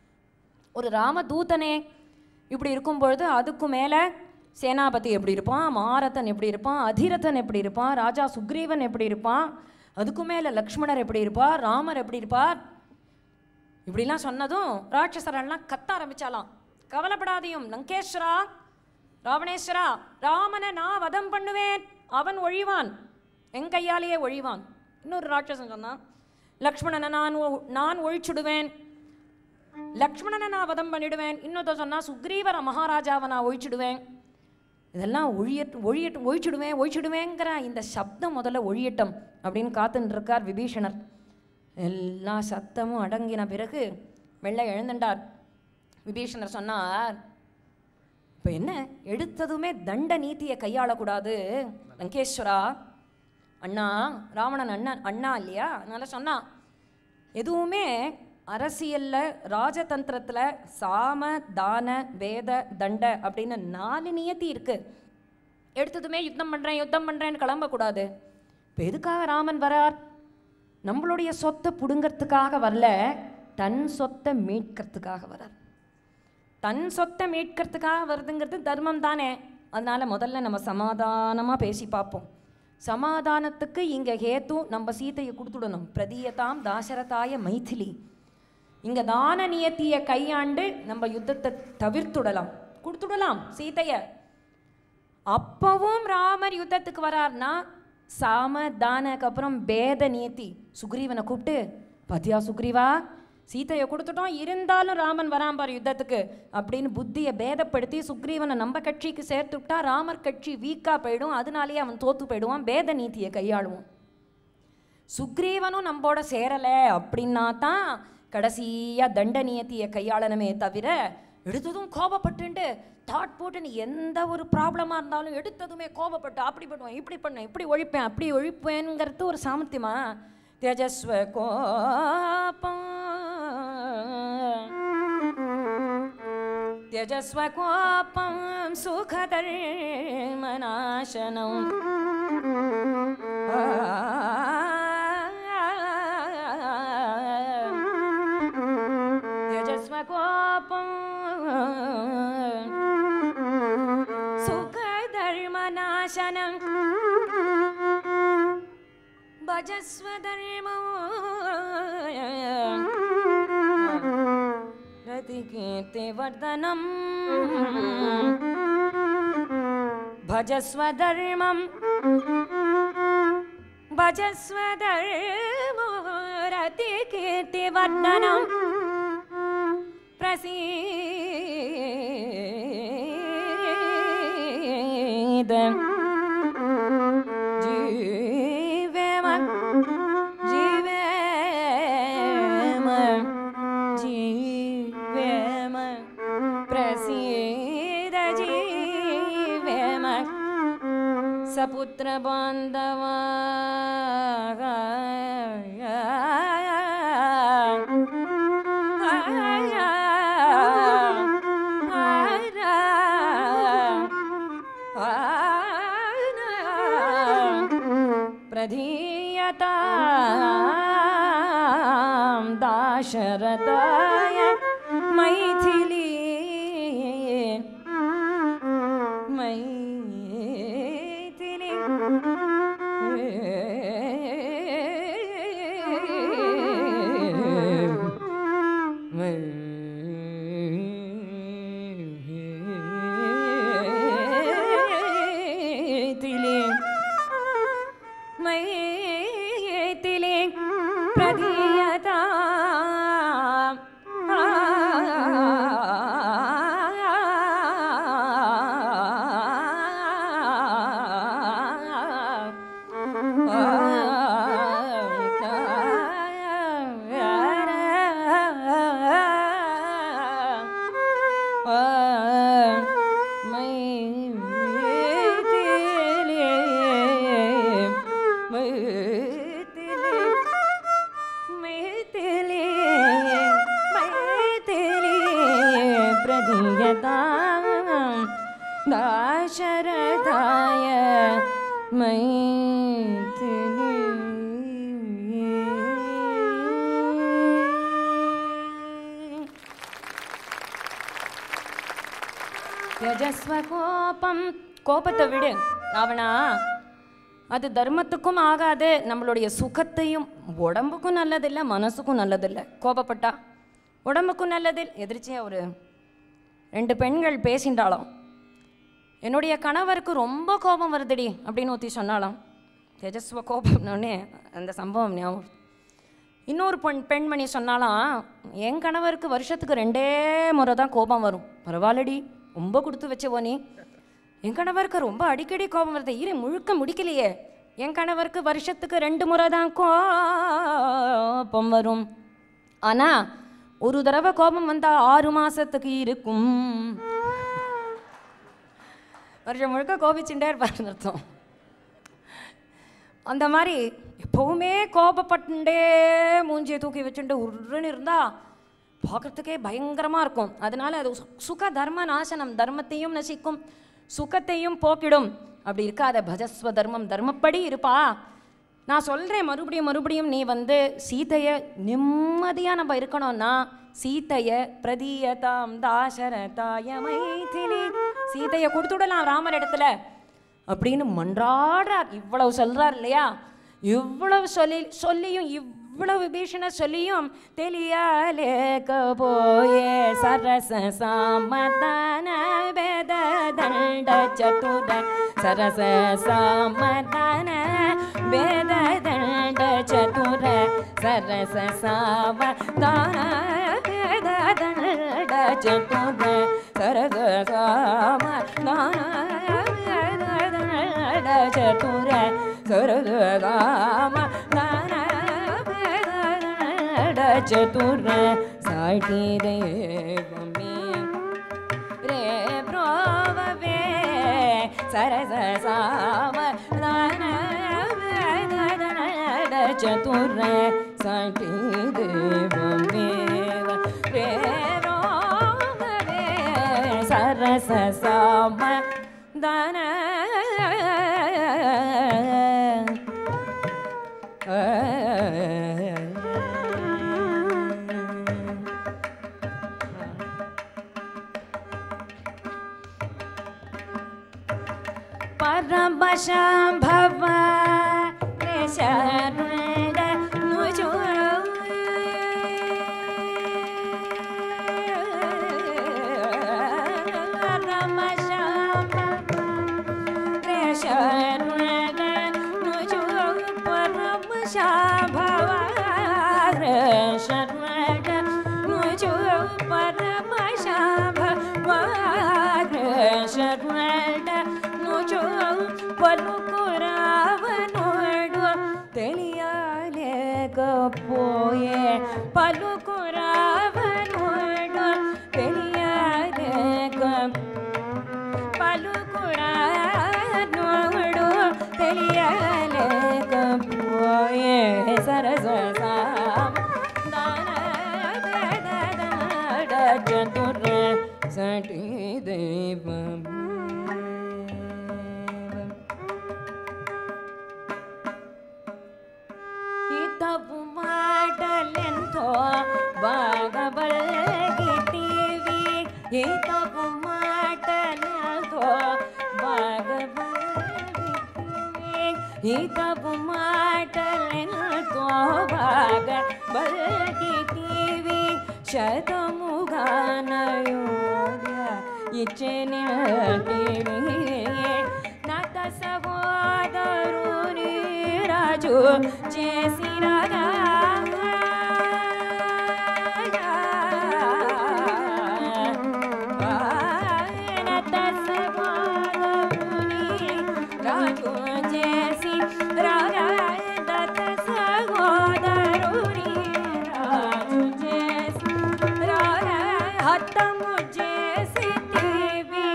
ஒரு ராமதூதனே இப்படி இருக்கும் பொழுது அதுக்கு மேலே சேனாபதி எப்படி இருப்பான் மாரதன் எப்படி இருப்பான் அதிரதன் எப்படி இருப்பான் ராஜா சுக்ரீவன் எப்படி இருப்பான் அதுக்கு மேலே லக்ஷ்மணர் எப்படி இருப்பார் ராமர் எப்படி இருப்பார் இப்படிலாம் சொன்னதும் ராட்சசரெல்லாம் கத்த ஆரம்பிச்சாலாம் கவலைப்படாதையும் லங்கேஸ்வரா ராவணேஸ்வரா ராமனை நான் வதம் பண்ணுவேன் அவன் ஒழிவான் என் கையாலேயே ஒழிவான் இன்னொரு ராட்சசன் சொன்னான் லக்ஷ்மணனை நான் ஒ- நான் ஒழிச்சுடுவேன் லக்ஷ்மணனை நான் வதம் பண்ணிடுவேன் இன்னொருத்தர் சொன்னா சுக்ரீவர மகாராஜாவை நான் ஒழிச்சிடுவேன் இதெல்லாம் ஒழியட்டு ஒழியட்டு ஒழிச்சிடுவேன் ஒழிச்சிடுவேங்கிற இந்த சப்தம் முதல்ல ஒழியட்டும் அப்படின்னு காத்துன்னு இருக்கார் விபீஷணர் எல்லா சத்தமும் அடங்கின பிறகு வெள்ளை எழுந்துட்டார் விபீஷணர் சொன்னார் இப்போ என்ன எடுத்ததுமே தண்ட நீதியை கையாளக்கூடாது லங்கேஸ்வரா அண்ணா ராவணன் அண்ணன் அண்ணா இல்லையா அதனால சொன்னான் எதுவுமே அரசியல்ல ராஜதந்திரத்துல சாம தான வேத தண்ட அப்படின்னு நாலு நியதி இருக்கு எடுத்ததுமே யுத்தம் பண்றேன் யுத்தம் பண்றேன்னு கிளம்பக்கூடாது இப்போ எதுக்காக ராமன் வரார் நம்மளுடைய சொத்தை புடுங்கிறதுக்காக வரல தன் சொத்தை மீட்கிறதுக்காக வரார் தன் சொத்தை மீட்கிறதுக்காக வருதுங்கிறது தர்மம் தானே அதனால முதல்ல நம்ம சமாதானமாக பேசி பார்ப்போம் சமாதானத்துக்கு இங்கே ஹேத்து நம்ம சீதையை கொடுத்துடணும் பிரதீயதாம் தாசரதாய மைதிலி இங்கே தான நியத்தியை கையாண்டு நம்ம யுத்தத்தை தவிர்த்துடலாம் கொடுத்துடலாம் சீதையை அப்பவும் ராமர் யுத்தத்துக்கு வரார்னா சாம தானக்கு அப்புறம் பேத நியத்தி சுக்ரீவனை கூப்பிட்டு பாத்தியா சுக்ரீவா சீதையை கொடுத்துட்டோம் இருந்தாலும் ராமன் வரான் பாரு யுத்தத்துக்கு அப்படின்னு புத்தியை பேதப்படுத்தி சுக்ரீவனை நம்ம கட்சிக்கு சேர்த்து விட்டா ராமர் கட்சி வீக்காக போயிடும் அதனாலேயே அவன் தோத்து போயிடுவான் பேத நீதியை கையாளுவோம் சுக்ரீவனும் நம்மோட சேரலை அப்படின்னா தான் கடைசியாக தண்ட நியத்தியை கையாளணுமே தவிர எடுத்ததும் கோபப்பட்டுண்டு தாட் போட்டு நீ எந்த ஒரு ப்ராப்ளமாக இருந்தாலும் எடுத்ததுமே கோபப்பட்டு அப்படி பண்ணுவேன் இப்படி பண்ணுவேன் இப்படி ஒழிப்பேன் அப்படி ஒழிப்பேங்கிறது ஒரு சாமர்த்தியமா தேஜஸ்வ கோபம் त्यजस्व कोपं सुखधर्मनाशनम् त्यजस्व कोपं सुखधर्मनाशनम् भजस्वधर्मो रतिकीर्तिवर्धनम् भजस्वधर्मम् भजस्वधर्मो रतिकीर्तिवर्धनम् प्रसीद जीवेम जीवेम जीवेम प्रसीद जीवेम सपुत्र बान्धवा प्रधीयतां दाशरथाय मैथिली मैथिली मैथिली मैथिली प्रदीयता दाशरथाय मैथिली யஜஸ்வ கோபம் கோபத்தை விடு அவனா அது தர்மத்துக்கும் ஆகாது நம்மளுடைய சுகத்தையும் உடம்புக்கும் நல்லதில்லை மனசுக்கும் நல்லதில்லை கோபப்பட்டா உடம்புக்கும் நல்லது எதிர்ச்சியாக ஒரு ரெண்டு பெண்கள் பேசின்றாளாம் என்னுடைய கணவருக்கு ரொம்ப கோபம் வருதுடி அப்படின்னு ஒருத்தி சொன்னாலாம் தேஜஸ்வ கோபம்னோடனே அந்த சம்பவம் ஞாபகம் இன்னொரு பெண் பெண்மணி சொன்னாலாம் என் கணவருக்கு வருஷத்துக்கு ரெண்டே முறை தான் கோபம் வரும் பரவாயில்லடி ரொம்ப கொடுத்து வச்சவோ நீ என் கணவருக்கு ரொம்ப அடிக்கடி கோபம் வருது இரு முழுக்க முடிக்கலையே என் கணவருக்கு வருஷத்துக்கு ரெண்டு முறை தான் கோபம் வரும் ஆனால் ஒரு தடவை கோபம் வந்தால் ஆறு மாதத்துக்கு இருக்கும் வருஷம் முழுக்க கோபிச்சுட்டே இருப்பாருன்னு அர்த்தம் அந்த மாதிரி எப்பவுமே கோபப்பட்டுண்டே மூஞ்சியை தூக்கி வச்சுட்டு உருன்னு இருந்தா பார்க்கறதுக்கே பயங்கரமாக இருக்கும் அதனால அது சு- சுக தர்ம நாசனம் தர்மத்தையும் நசிக்கும் சுகத்தையும் போக்கிடும் அப்படி இருக்காத பஜஸ்வ தர்மம் தர்மப்படி இருப்பா நான் சொல்கிறேன் மறுபடியும் மறுபடியும் நீ வந்து சீதையை நிம்மதியாக நம்ம இருக்கணும்னா சீதையை பிரதீயதாம் தாசரதாய மைதிலி சீதையை கொடுத்துடலாம் ராமர் இடத்துல அப்படின்னு மன்றாடுறார் இவ்வளவு சொல்றார் இல்லையா இவ்வளவு சொல்லி சொல்லியும் இவ்வளவு விபீஷண சொல்லியும் தெளியாலேக்க போயே சரச சாமதான வேத தண்ட சதுர சரச சாமதான வேத தண்ட சதுர சரச சாமதான வேத தண்ட சதுர சரச சாமதான ಚತುರ ಸರಗಾಮ ಚತುರ ಸಾಟಿ ದೇವಮೇ ರೇ ಪ್ರೋವೇ ಸರಸ ಸಾಮ ಚತುರ ಸಾಟಿ ದೇವಮೇ ರೇ ರೋಮವೇ ಸರಸ ಸಾಮ ದನ परमशम्भव शरुण శర్మట నుజు పరమశాభ శర్మట నుజు పలుకురావనుడు తెలియలేకపోయే పలుకురావనుడు తెలియలేక పలుకురానుడు తెలియలేకపోయే సరస చతుర సటి దైవం హితపు మాటలెంతో బాగా బలగిటివి హితపు మాటలెంతో బాగా బలగిటివి హితపు మాటలెంతో బాగా బలగిటివి శతముగానయోధ్య ఇచ్చెని నత సహోదరుని రాజు చేసినగా నత సహోదరుని రాజు చేసి రాగా దత్త సహోదరుని రాజు చేసి రాగా హతము చేసి దేవి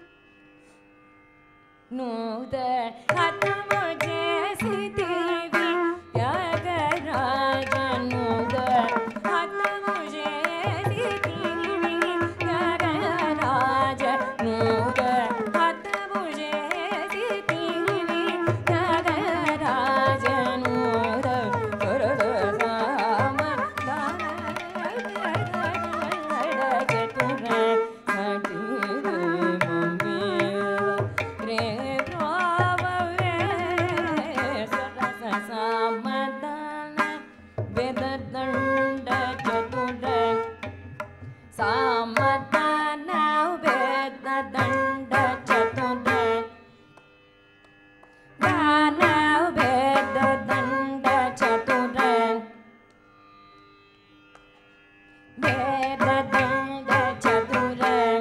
నూద హతము చేసి దేవి యాగరాజ నూద హతము చేసి దేవి యాగరాజ నూద హతము చేసి దేవి యాగరాజ నూద వరద రామ ಸಾಮದಾನ ವೇದ ದಂಡ ಚತುರ ದಾನ ವೇದ ದಂಡ ಚತುರ ವೇದ ದಂಡ ಚತುರ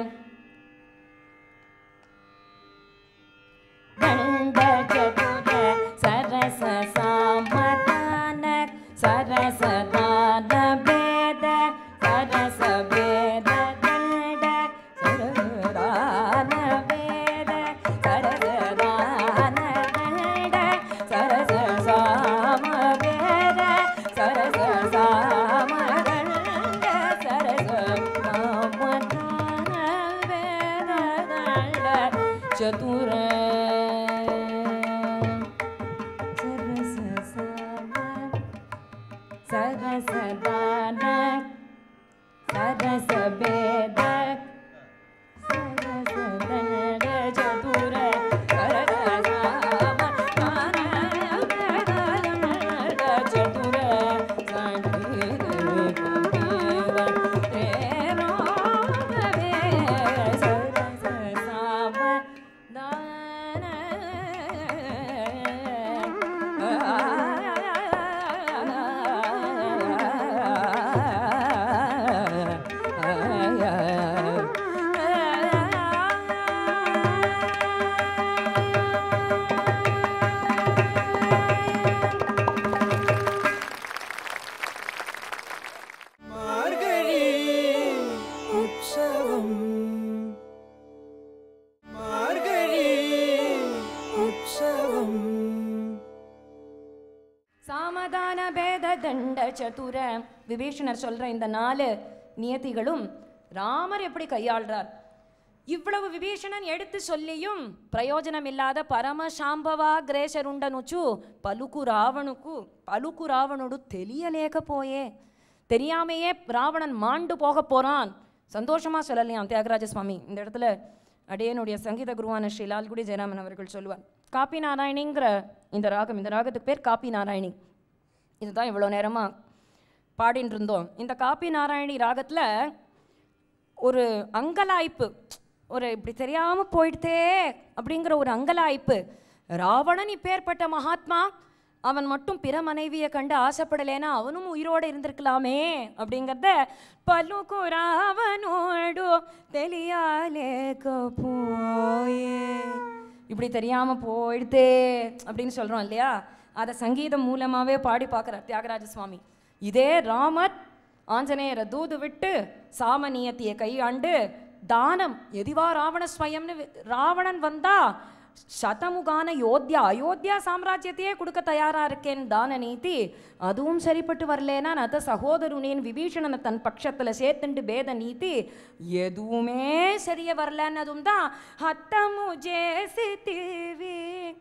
ದಂಡ ಚತುರ ಸರಸ ಸಾಮದಾನ ಸರಸ ದಾನ ಭೇದ ಸರಸ ಭೇದ ದಂಡ ಸರದಾನ ಭೇದ ಸರಸ ದಾನ ದಂಡ ಸರಸ ಸಾಮ ಭೇದ ಸರಸ ಸಾಮ ದಂಡ ಸರಸ ಸಾಮದಾನ ಭೇದ ದಂಡ ಚತುರ ಸರಸ ಸಾಮ ಸರಸ ದಾನ ಸರಸ ಭೇದ ಸರಸ ದಂಡ ಚತುರ ಸರಸ ಸಾಮ ದಾನ ಭೇದ ದಂಡ ಚತುರ ಸಂಗೀತ ದೇವ ತೇರೋ ಭವೆ ಸರಸ ಸಾಮ ದಾನ மார்கழி உற்சவம் மார்கழி உற்சவம் சாமதான பேத தண்ட சதுர விபீஷணர் சொல்ற இந்த நாலு நியதிகளும் ராமர் எப்படி கையாள்றார் இவ்வளவு விபீஷணன் எடுத்து சொல்லியும் பிரயோஜனம் இல்லாத పరమ శాంభవాగ్రేసరుండనుచు పలుకు రావణుకు పలుకు రావణుడు తెలియలేకపోయే தெரியாமையே ராவணன் மாண்டு போக போறான் சந்தோஷமா சொல்லலையாம் தியாகராஜ சுவாமி இந்த இடத்துல அடியனுடைய சங்கீத குருவான ஸ்ரீ லால்குடி ஜெயராமன் அவர்கள் சொல்லுவார் காப்பி நாராயணிங்கிற இந்த ராகம் இந்த ராகத்துக்கு பேர் காப்பி நாராயணி இதுதான் இவ்வளோ நேரமாக பாடின்னு இருந்தோம் இந்த காப்பி நாராயணி ராகத்தில் ஒரு அங்கலாய்ப்பு ஒரு இப்படி தெரியாமல் போயிடுதே அப்படிங்கிற ஒரு அங்கலாய்ப்பு ராவணன் இப்பேற்பட்ட மகாத்மா அவன் மட்டும் பிற மனைவியை கண்டு ஆசைப்படலைன்னா அவனும் உயிரோடு இருந்திருக்கலாமே அப்படிங்கிறத பலுக்குறாவனோடு தெளியாலேக்கப்போயே இப்படி தெரியாமல் போயிடுதே அப்படின்னு சொல்கிறோம் இல்லையா அதை சங்கீதம் மூலமாகவே பாடி பார்க்குறார் தியாகராஜ சுவாமி இதே ராமர் ஆஞ்சநேயரை தூது விட்டு சாமனியத்திய கையாண்டு தானம் எதிவா ராவண ஸ்வயம்னு வி- ராவணன் வந்தா சதமுகான யோத்தியா அயோத்தியா சாம்ராஜ்யத்தையே கொடுக்க தயாரா இருக்கேன் தான நீதி அதுவும் சரிப்பட்டு வரலேனா நத சகோதருனேன் விபீஷணனை தன் பட்சத்துல சேர்த்துண்டு பேத நீதி எதுவுமே சரியா வரலன்னதும் தான் ஹத்தமு ஜேசி தீவி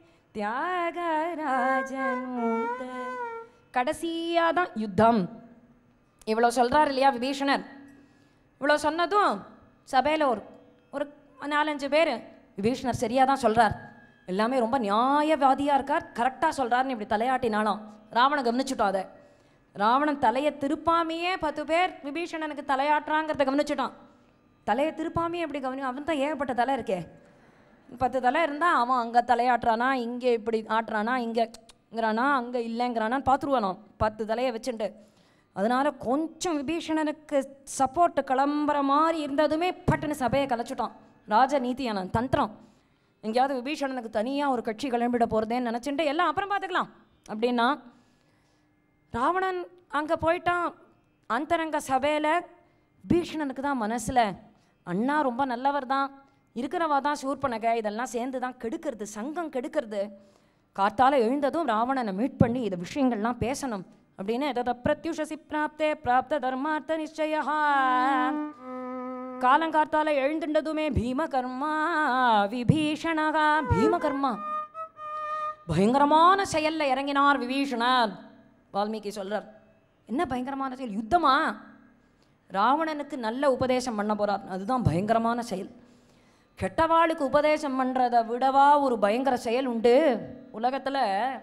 தியாகராஜனூத கடைசியாக தான் யுத்தம் இவ்வளோ சொல்கிறார் இல்லையா விபீஷணர் இவ்வளோ சொன்னதும் சபையில் ஒரு ஒரு நாலஞ்சு பேர் விபீஷணர் சரியாக தான் சொல்கிறார் எல்லாமே ரொம்ப நியாயவாதியாக இருக்கார் கரெக்டாக சொல்கிறாருன்னு இப்படி தலையாட்டினாலும் ராவணன் கவனிச்சுட்டான் அதை ராவணன் தலையை திருப்பாமையே பத்து பேர் விபீஷணனுக்கு தலையாட்டுறாங்கிறத கவனிச்சுட்டான் தலையை திருப்பாமையே எப்படி கவனி அவன் தான் ஏகப்பட்ட தலை இருக்கே பத்து தலை இருந்தால் அவன் அங்கே தலையாட்டுறானா இங்கே இப்படி ஆட்டுறானா இங்கேங்கிறானா அங்கே இல்லைங்கிறானான்னு பார்த்துருவானாம் பத்து தலையை வச்சுட்டு அதனால கொஞ்சம் விபீஷணனுக்கு சப்போர்ட் கிளம்புற மாதிரி இருந்ததுமே பட்டுன்னு சபையை கலைச்சுட்டான் ராஜநீதியான தந்திரம் எங்கேயாவது விபீஷணனுக்கு தனியாக ஒரு கட்சி கிளம்பிட போகிறதேன்னு நினச்சிட்டு எல்லாம் அப்புறம் பார்த்துக்கலாம் அப்படின்னா ராவணன் அங்கே போயிட்டான் அந்தரங்க சபையில் பீஷ்ணனுக்கு தான் மனசில் அண்ணா ரொம்ப நல்லவர் தான் இருக்கிறவா தான் சூர்பனக இதெல்லாம் சேர்ந்து தான் கெடுக்கிறது சங்கம் கெடுக்கிறது காத்தால எழுந்ததும் ராவணனை மீட் பண்ணி இந்த விஷயங்கள்லாம் பேசணும் அப்படின்னு தத பிரத்யுஷசி பிராப்தே பிராப்த தர்மார்த்த நிச்சயா காலங்காத்தால எழுந்துண்டதுமே பீமகர்மா விபீஷணகா பீமகர்மா பயங்கரமான செயல்ல இறங்கினார் விபீஷணர் வால்மீகி சொல்றார் என்ன பயங்கரமான செயல் யுத்தமா ராவணனுக்கு நல்ல உபதேசம் பண்ண போறார் அதுதான் பயங்கரமான செயல் கெட்டவாளுக்கு உபதேசம் பண்ணுறதை விடவா ஒரு பயங்கர செயல் உண்டு உலகத்தில்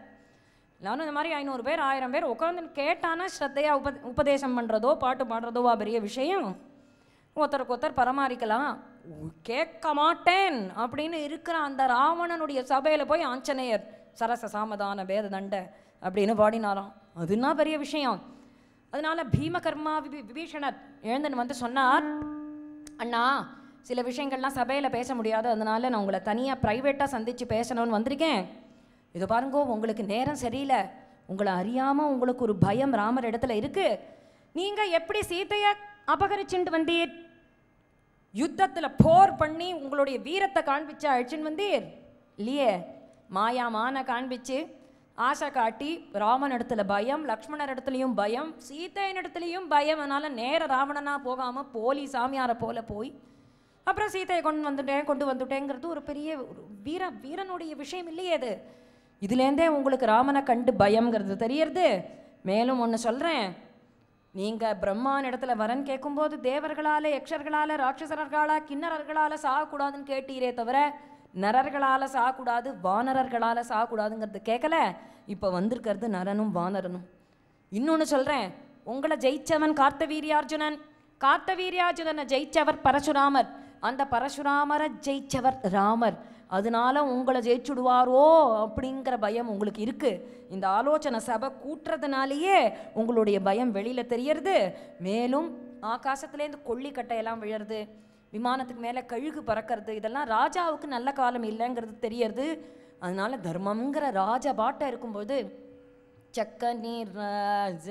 நானும் இந்த மாதிரி ஐநூறு பேர் ஆயிரம் பேர் உட்காந்து கேட்டானா ஸ்ரத்தையாக உப உபதேசம் பண்ணுறதோ பாட்டு பாடுறதோவா பெரிய விஷயம் ஒருத்தருக்கு ஒருத்தர் பராமரிக்கலாம் உ- கேட்க மாட்டேன் அப்படின்னு இருக்கிற அந்த ராவணனுடைய சபையில் போய் ஆஞ்சநேயர் சரச சாமதான வேத தண்ட அப்படின்னு பாடினாராம் அதுனா பெரிய விஷயம் அதனால பீமகர்மா விபி விபீஷணர் எழுந்துன்னு வந்து சொன்னார் அண்ணா சில விஷயங்கள்லாம் சபையில் பேச முடியாது அதனால நான் உங்களை தனியாக ப்ரைவேட்டாக சந்தித்து பேசணும்னு வந்திருக்கேன் இது பாருங்கோ உங்களுக்கு நேரம் சரியில்லை உங்களை அறியாமல் உங்களுக்கு ஒரு பயம் ராமர் இடத்துல இருக்கு நீங்கள் எப்படி சீதையை அபகரிச்சுட்டு வந்தீர் யுத்தத்தில் போர் பண்ணி உங்களுடைய வீரத்தை காண்பிச்சு அழிச்சுன்னு வந்தீர் இல்லையே மாயா மான காண்பிச்சு ஆசை காட்டி ராமன் இடத்துல பயம் லக்ஷ்மணர் இடத்துலையும் பயம் சீதையின் இடத்துலையும் பயம் அதனால நேர ராவணனா போகாமல் போலி சாமியாரை போல போய் அப்புறம் சீதையை கொண்டு வந்துட்டேன் கொண்டு வந்துட்டேங்கிறது ஒரு பெரிய ஒரு வீர வீரனுடைய விஷயம் இல்லையே அது இதுலேருந்தே உங்களுக்கு ராமனை கண்டு பயம்ங்கிறது தெரியறது மேலும் ஒன்று சொல்கிறேன் நீங்கள் பிரம்மான் இடத்துல வரன் கேட்கும்போது தேவர்களால் யக்ஷர்களால் ராட்சசர்களால் கிண்ணறர்களால் சாகக்கூடாதுன்னு கேட்டீரே தவிர நரர்களால் சாகக்கூடாது வானரர்களால் சாகக்கூடாதுங்கிறது கேட்கல இப்போ வந்திருக்கிறது நரனும் வானரனும் இன்னொன்று சொல்கிறேன் உங்களை ஜெயிச்சவன் கார்த்தவீரியார்ஜுனன் கார்த்தவீரியார்ஜுனனை ஜெயிச்சவர் பரசுராமர் அந்த பரசுராமரை ஜெயிச்சவர் ராமர் அதனால உங்களை ஜெயிச்சுடுவாரோ அப்படிங்கிற பயம் உங்களுக்கு இருக்கு இந்த ஆலோசனை சபை கூட்டுறதுனாலேயே உங்களுடைய பயம் வெளியில தெரியறது மேலும் ஆகாசத்துலேருந்து கொல்லிக்கட்டையெல்லாம் விழறது விமானத்துக்கு மேலே கழுகு பறக்கிறது இதெல்லாம் ராஜாவுக்கு நல்ல காலம் இல்லைங்கிறது தெரியறது அதனால தர்மம்ங்கிற ராஜ பாட்டை இருக்கும்போது చక్క నీరాజ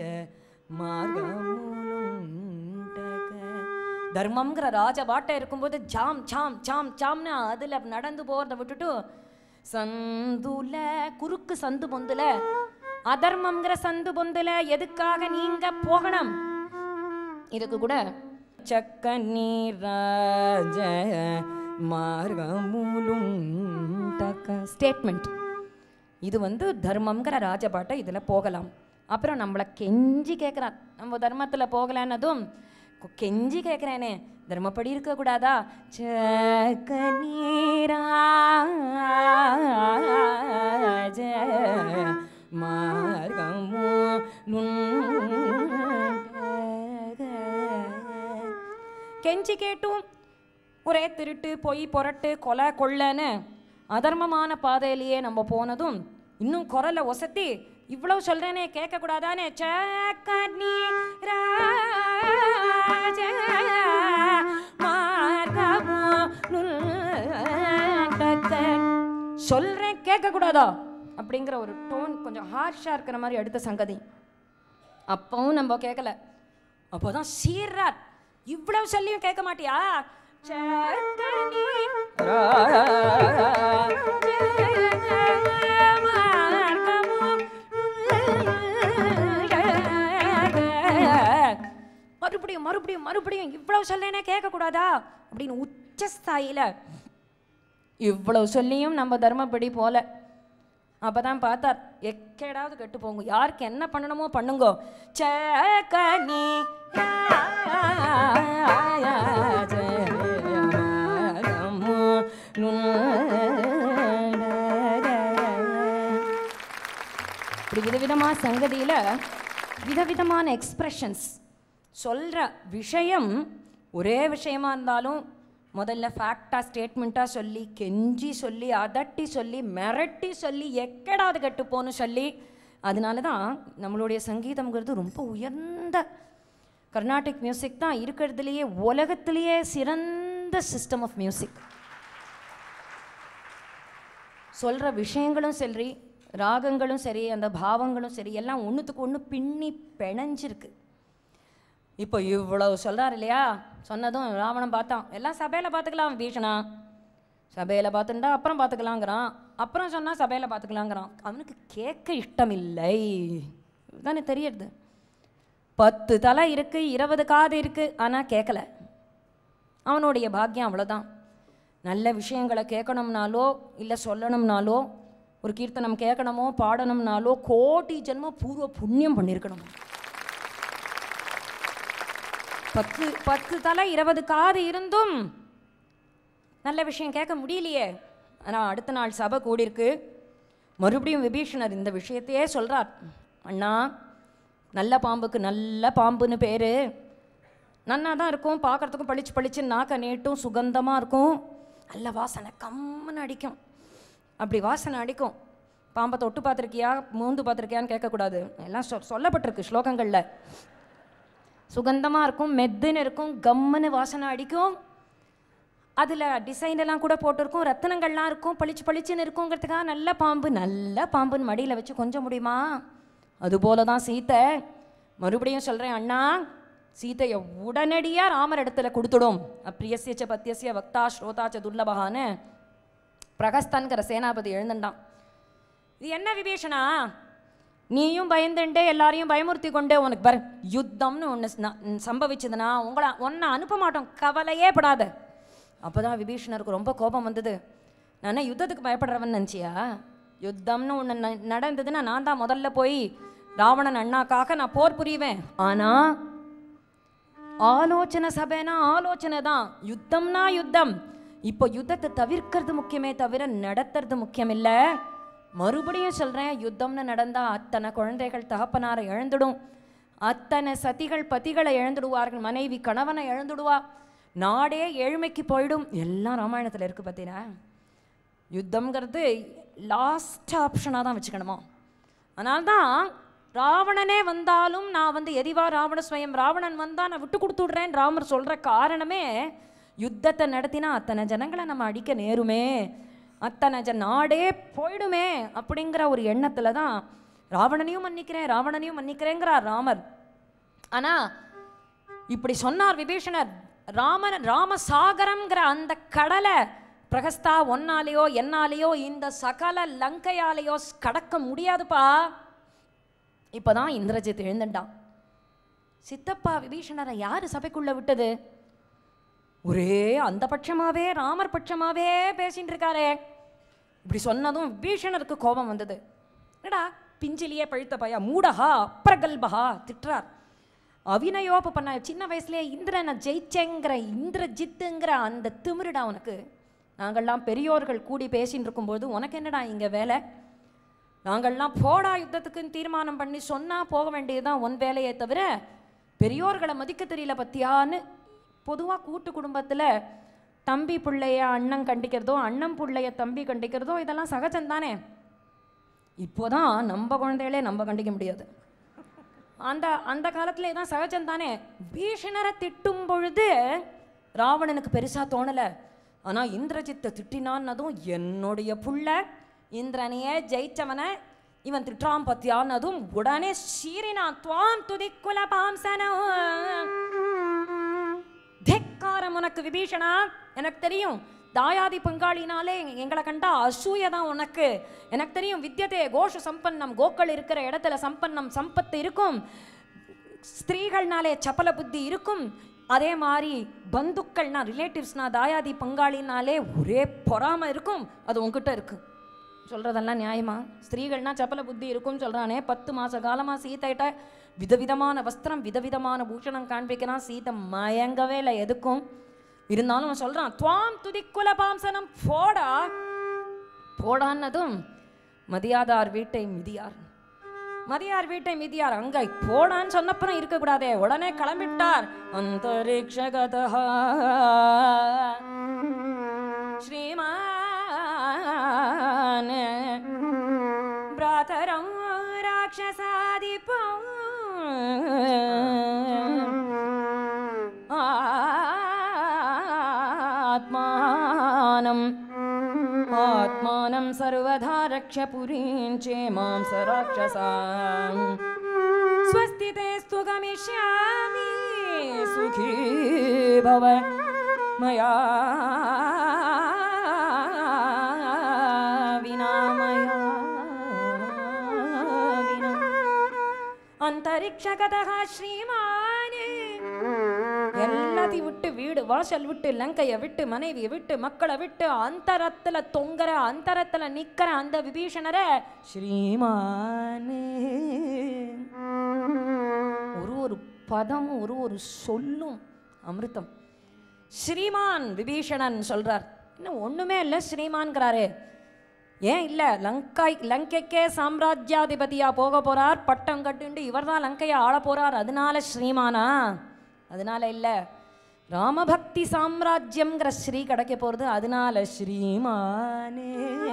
మార్గములుండగ தர்மம்ங்கிற ராஜ பாட்டை இருக்கும்போது ஜாம் சாம் சாம் சாம்னு அதில் நடந்து போகிறத விட்டுட்டு சந்துல குறுக்கு சந்து பொந்துல அதர்மம்ங்கிற சந்து பொந்துல எதுக்காக நீங்க போகணும் இதுக்கு கூட చక్క నీరాజ మార్గములుండగ ஸ்டேட்மெண்ட் இது வந்து தர்மம்ங்கிற ராஜபாட்டை இதில் போகலாம் அப்புறம் நம்மளை கெஞ்சி கேட்குறான் நம்ம தர்மத்தில் போகலன்னதும் கொ- கெஞ்சி கேட்குறேனே தர்மப்படி இருக்கக்கூடாதா சக்கநீராஜ மார்கமு கெஞ்சி கேட்டும் ஒரே திருட்டு பொய் புரட்டு கொலை கொள்ளைன்னு அதர்மமான பாதையிலேயே நம்ம போனதும் இன்னும் குரலை ஒசத்தி இவ்வளவு சொல்றேனே கேட்க கூடாதானே சக்கனி ராஜ மார்கமு நுல்கத்த. சொல்றேன் கேட்க கூடாதா அப்படிங்கிற ஒரு டோன் கொஞ்சம் ஹார்ஷா இருக்கிற மாதிரி அடுத்த சங்கதி அப்பவும் நம்ம கேட்கல அப்போதான் சீர்றார் இவ்வளவு சொல்லியும் கேட்க மாட்டியா சக்கனி மறுபடியும் மறுபடியும் மறுபடியும் இவ்வளவு சொல்லேனே கேட்கக்கூடாதா அப்படின்னு உச்சஸ்தாயில இவ்வளவு சொல்லியும் நம்ம தர்மப்படி போல அப்பதான் பார்த்தார் எக்கேடாவது கெட்டு போங்க யாருக்கு என்ன பண்ணணுமோ பண்ணுங்கோ சேக்கனி இப்படி விதவிதமான சங்கதியில் விதவிதமான எக்ஸ்பிரஷன்ஸ் சொல்கிற விஷயம் ஒரே விஷயமா இருந்தாலும் முதல்ல ஃபேக்டாக ஸ்டேட்மெண்ட்டாக சொல்லி கெஞ்சி சொல்லி அதட்டி சொல்லி மிரட்டி சொல்லி எக்கடாவது கெட்டுப்போன்னு சொல்லி அதனால தான் நம்மளுடைய சங்கீதம்ங்கிறது ரொம்ப உயர்ந்த கர்நாடிக் மியூசிக் தான் இருக்கிறதுலையே உலகத்திலேயே சிறந்த சிஸ்டம் ஆஃப் மியூசிக் சொல்கிற விஷயங்களும் சரி ராகங்களும் சரி அந்த பாவங்களும் சரி எல்லாம் ஒன்றுத்துக்கு ஒன்று பின்னி பிணைஞ்சிருக்கு இப்போ இவ்வளவு சொல்கிறார் இல்லையா சொன்னதும் ராவணன் பார்த்தான் எல்லாம் சபையில் பார்த்துக்கலாம் பீஷணா சபையில் பார்த்துட்டா அப்புறம் பார்த்துக்கலாங்கிறான் அப்புறம் சொன்னால் சபையில் பார்த்துக்கலாங்கிறான் அவனுக்கு கேட்க இஷ்டம் இல்லை தானே தெரியறது பத்து தலை இருக்கு இருபது காது இருக்கு ஆனால் கேட்கல அவனுடைய பாக்கியம் அவ்வளோதான் நல்ல விஷயங்களை கேட்கணும்னாலோ இல்லை சொல்லணும்னாலோ ஒரு கீர்த்தனம் கேட்கணுமோ பாடணும்னாலோ கோடி ஜென்ம பூர்வ புண்ணியம் பண்ணியிருக்கணும் பத்து பத்து தலை இருபது காது இருந்தும் நல்ல விஷயம் கேட்க முடியலையே ஆனால் அடுத்த நாள் சபை கூடியிருக்கு மறுபடியும் விபீஷணர் இந்த விஷயத்தையே சொல்கிறார் அண்ணா நல்ல பாம்புக்கு நல்ல பாம்புன்னு பேர் நன்னா தான் இருக்கும் பார்க்குறதுக்கும் பளிச்சு பளிச்சு நாக்க நீட்டும் சுகந்தமாக இருக்கும் நல்ல வாசனை கம்முன்னு அடிக்கும் அப்படி வாசனை அடிக்கும் பாம்பை தொட்டு பார்த்துருக்கியா மூந்து பார்த்துருக்கியான்னு கேட்கக்கூடாது எல்லாம் சொ சொல்லப்பட்டிருக்கு ஸ்லோகங்களில் சுகந்தமாக இருக்கும் மெத்துன்னு இருக்கும் கம்முன்னு வாசனை அடிக்கும் அதில் டிசைன் எல்லாம் கூட போட்டிருக்கும் ரத்தினங்கள்லாம் இருக்கும் பளிச்சு பளிச்சுன்னு இருக்குங்கிறதுக்காக நல்ல பாம்பு நல்ல பாம்புன்னு மடியில் வச்சு கொஞ்சம் முடியுமா அதுபோல தான் சீத்தை மறுபடியும் சொல்கிறேன் அண்ணா சீதையை உடனடியாக ராமர் இடத்துல கொடுத்துடும் அப்பிரியசிய பத்தியசிய வக்தா ஸ்ரோதா ச துர்லபகான்னு பிரகஸ்தன்கிற சேனாபதி எழுந்துட்டான் இது என்ன விபீஷணா நீயும் பயந்துண்டே எல்லாரையும் பயமுறுத்தி கொண்டே உனக்கு பாரு யுத்தம்னு ஒன்று சம்பவிச்சதுன்னா உங்களை ஒன்றை அனுப்ப மாட்டோம் கவலையே படாத அப்போ தான் விபீஷணருக்கு ரொம்ப கோபம் வந்தது நான் யுத்தத்துக்கு பயப்படுறவன் நினச்சியா யுத்தம்னு ஒன்று நடந்ததுன்னா நான் தான் முதல்ல போய் ராவணன் அண்ணாக்காக நான் போர் புரிவேன் ஆனால் ஆலோசனை சபைனா ஆலோசனை தான் யுத்தம்னா யுத்தம் இப்போ யுத்தத்தை தவிர்க்கிறது முக்கியமே தவிர நடத்துறது முக்கியம் இல்லை மறுபடியும் சொல்கிறேன் யுத்தம்னு நடந்தா அத்தனை குழந்தைகள் தகப்பனாரை இழந்துடும் அத்தனை சதிகள் பதிகளை இழந்துடுவார்கள் மனைவி கணவனை இழந்துடுவா நாடே ஏழ்மைக்கு போயிடும் எல்லாம் ராமாயணத்தில் இருக்குது பார்த்தீங்கன்னா யுத்தம்ங்கிறது லாஸ்ட் ஆப்ஷனாக தான் வச்சுக்கணுமா அதனால்தான் ராவணனே வந்தாலும் நான் வந்து எரிவா ராவண ஸ்வயம் ராவணன் வந்தா நான் விட்டு கொடுத்து விடுறேன் ராமர் சொல்கிற காரணமே யுத்தத்தை நடத்தினா அத்தனை ஜனங்களை நம்ம அடிக்க நேருமே அத்தனை ஜ நாடே போயிடுமே அப்படிங்கிற ஒரு எண்ணத்தில் தான் ராவணனையும் மன்னிக்கிறேன் ராவணனையும் மன்னிக்கிறேங்கிறார் ராமர் ஆனால் இப்படி சொன்னார் விபீஷணர் ராமன் ராமசாகரம்ங்கிற அந்த கடலை பிரகஸ்தா ஒன்னாலேயோ என்னாலேயோ இந்த சகல லங்கையாலேயோ கடக்க முடியாதுப்பா இப்போதான் இந்திரஜித் எழுந்துட்டான் சித்தப்பா விபீஷணரை யார் சபைக்குள்ள விட்டது ஒரே அந்த பட்சமாவே ராமர் பட்சமாவே பேசிட்டு இருக்காரே இப்படி சொன்னதும் விபீஷணருக்கு கோபம் வந்தது என்னடா பிஞ்சிலேயே பழுத்த பையா மூடஹா அப்ரகல்பஹா திட்டுறார் அவினயோப பண்ண சின்ன வயசுலேயே இந்திரனை ஜெயிச்சேங்கிற இந்திரஜித்துங்கிற அந்த திமிருடா உனக்கு நாங்கள்லாம் பெரியோர்கள் கூடி பேசின்னு இருக்கும்போது உனக்கு என்னடா இங்கே வேலை நாங்கள்லாம் போடா யுத்தத்துக்குன்னு தீர்மானம் பண்ணி சொன்னால் போக வேண்டியதுதான் உன் வேலையே தவிர பெரியோர்களை மதிக்க தெரியல பத்தியான்னு பொதுவாக கூட்டு குடும்பத்தில் தம்பி பிள்ளைய அண்ணன் கண்டிக்கிறதோ அண்ணன் பிள்ளைய தம்பி கண்டிக்கிறதோ இதெல்லாம் சகஜம்தானே இப்போதான் நம்ம குழந்தைகளே நம்ம கண்டிக்க முடியாது அந்த அந்த காலத்துல தான் சகஜம் தானே பீஷணரை திட்டும் பொழுது ராவணனுக்கு பெருசா தோணல ஆனா இந்திரஜித்தை திட்டினான்னதும் என்னுடைய புள்ள இந்திரனையே ஜெயிச்சவனை இவன் திட்டுறான் பத்தியான்னதும் உடனே சீறினான் துவாம் துதிக்குல பாம்சனம் திக்காரம் உனக்கு விபீஷணா எனக்கு தெரியும் தாயாதி பங்காளினாலே எங்க- எங்களை கண்டா அசூய தான் உனக்கு எனக்கு தெரியும் வித்யதே கோஷ சம்பன்னம் கோக்கள் இருக்கிற இடத்துல சம்பன்னம் சம்பத்து இருக்கும் ஸ்திரீகள்னாலே சபல புத்தி இருக்கும் அதே மாதிரி பந்துக்கள்னா ரிலேட்டிவ்ஸ்னா தாயாதி பங்காளினாலே ஒரே பொறாம இருக்கும் அது உன்கிட்ட இருக்கு சொல்றதெல்லாம் நியாயமா ஸ்திரீகள்னா சப்பல புத்தி இருக்கும்னு சொல்றானே பத்து மாச காலமா சீதைகிட்ட விதவிதமான வஸ்திரம் விதவிதமான பூஷணம் காண்பிக்கிறான் சீதை மயங்கவே இல்லை எதுக்கும் இருந்தாலும் அவன் சொல்றான் துவாம் துதிக்குல பாம்சனம் போடா போடான்னதும் மதியாதார் வீட்டை மிதியார் மதியார் வீட்டை மிதியார் அங்க போடான்னு சொன்னப்புறம் இருக்கக்கூடாதே உடனே கிளம்பிட்டார் அந்தரிக்ஷகதா ஸ்ரீமான் பிராதரம் ராட்சசாதிபம் ஆத்மானம் ஆத்மானம் சர்வதா ரக்ஷ புரீம் சேமாம் ச ராட்சசாம் स्वस्ति ते स्तु गमिष्यामि सुखी भव मया विना मया विना அந்தரிக்ஷகதா ஸ்ரீமானே எல்லாத்தையும் விட்டு வீடு வாசல் விட்டு லங்கையை விட்டு மனைவியை விட்டு மக்களை விட்டு அந்தரத்துல தொங்குற அந்தரத்துல நிக்கிற அந்த விபீஷணரை ஸ்ரீமானே ஒரு ஒரு பதமும் ஒரு ஒரு சொல்லும் அமிர்தம் ஸ்ரீமான் விபீஷணன் சொல்றார் இன்னும் ஒண்ணுமே இல்லை ஸ்ரீமான்கிறாரு ஏன் இல்லை லங்காய் லங்கைக்கே சாம்ராஜ்யாதிபதியா போக போறார் பட்டம் கட்டுண்டு இவர் தான் லங்கையை ஆள போறார் அதனால ஸ்ரீமானா அதனால இல்லை ராமபக்தி சாம்ராஜ்யம்ங்கிற ஸ்ரீ கிடைக்க போறது அதனால ஸ்ரீமானே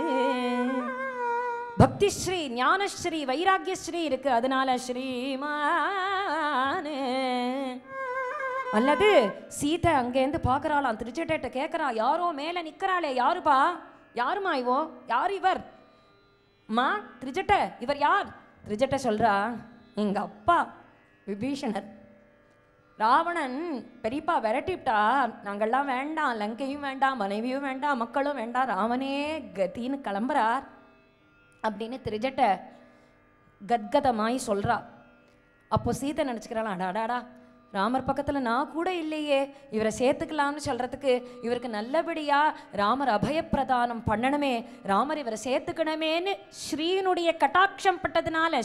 பக்தி ஸ்ரீ ஞானஸ்ரீ வைராக்கியஸ்ரீ இருக்கு அதனால ஸ்ரீமானே அல்லது சீதை அங்கேருந்து பார்க்கறாளாம் திருச்செட்டை கேட்குறா யாரோ மேலே நிற்கிறாளே யாருப்பா யாருமா இவோ யார் இவர் மா திருச்செட்டை இவர் யார் திருச்செட்டை சொல்றா எங்க அப்பா விபீஷணர் ராவணன் பெரியப்பா விரட்டிவிட்டா நாங்கள்லாம் வேண்டாம் லங்கையும் வேண்டாம் மனைவியும் வேண்டாம் மக்களும் வேண்டாம் ராமனே கத்தின்னு கிளம்புறார் அப்படின்னு திருஜட்ட கத்கதமாய் சொல்றா அப்போ சீதை நினச்சிக்கிறாள் அடாடாடா ராமர் பக்கத்தில் நான் கூட இல்லையே இவரை சேர்த்துக்கலாம்னு சொல்றதுக்கு இவருக்கு நல்லபடியா ராமர் அபயப்பிரதானம் பண்ணணுமே ராமர் இவரை சேர்த்துக்கணுமேன்னு ஸ்ரீனுடைய கட்டாட்சம் பட்டதுனால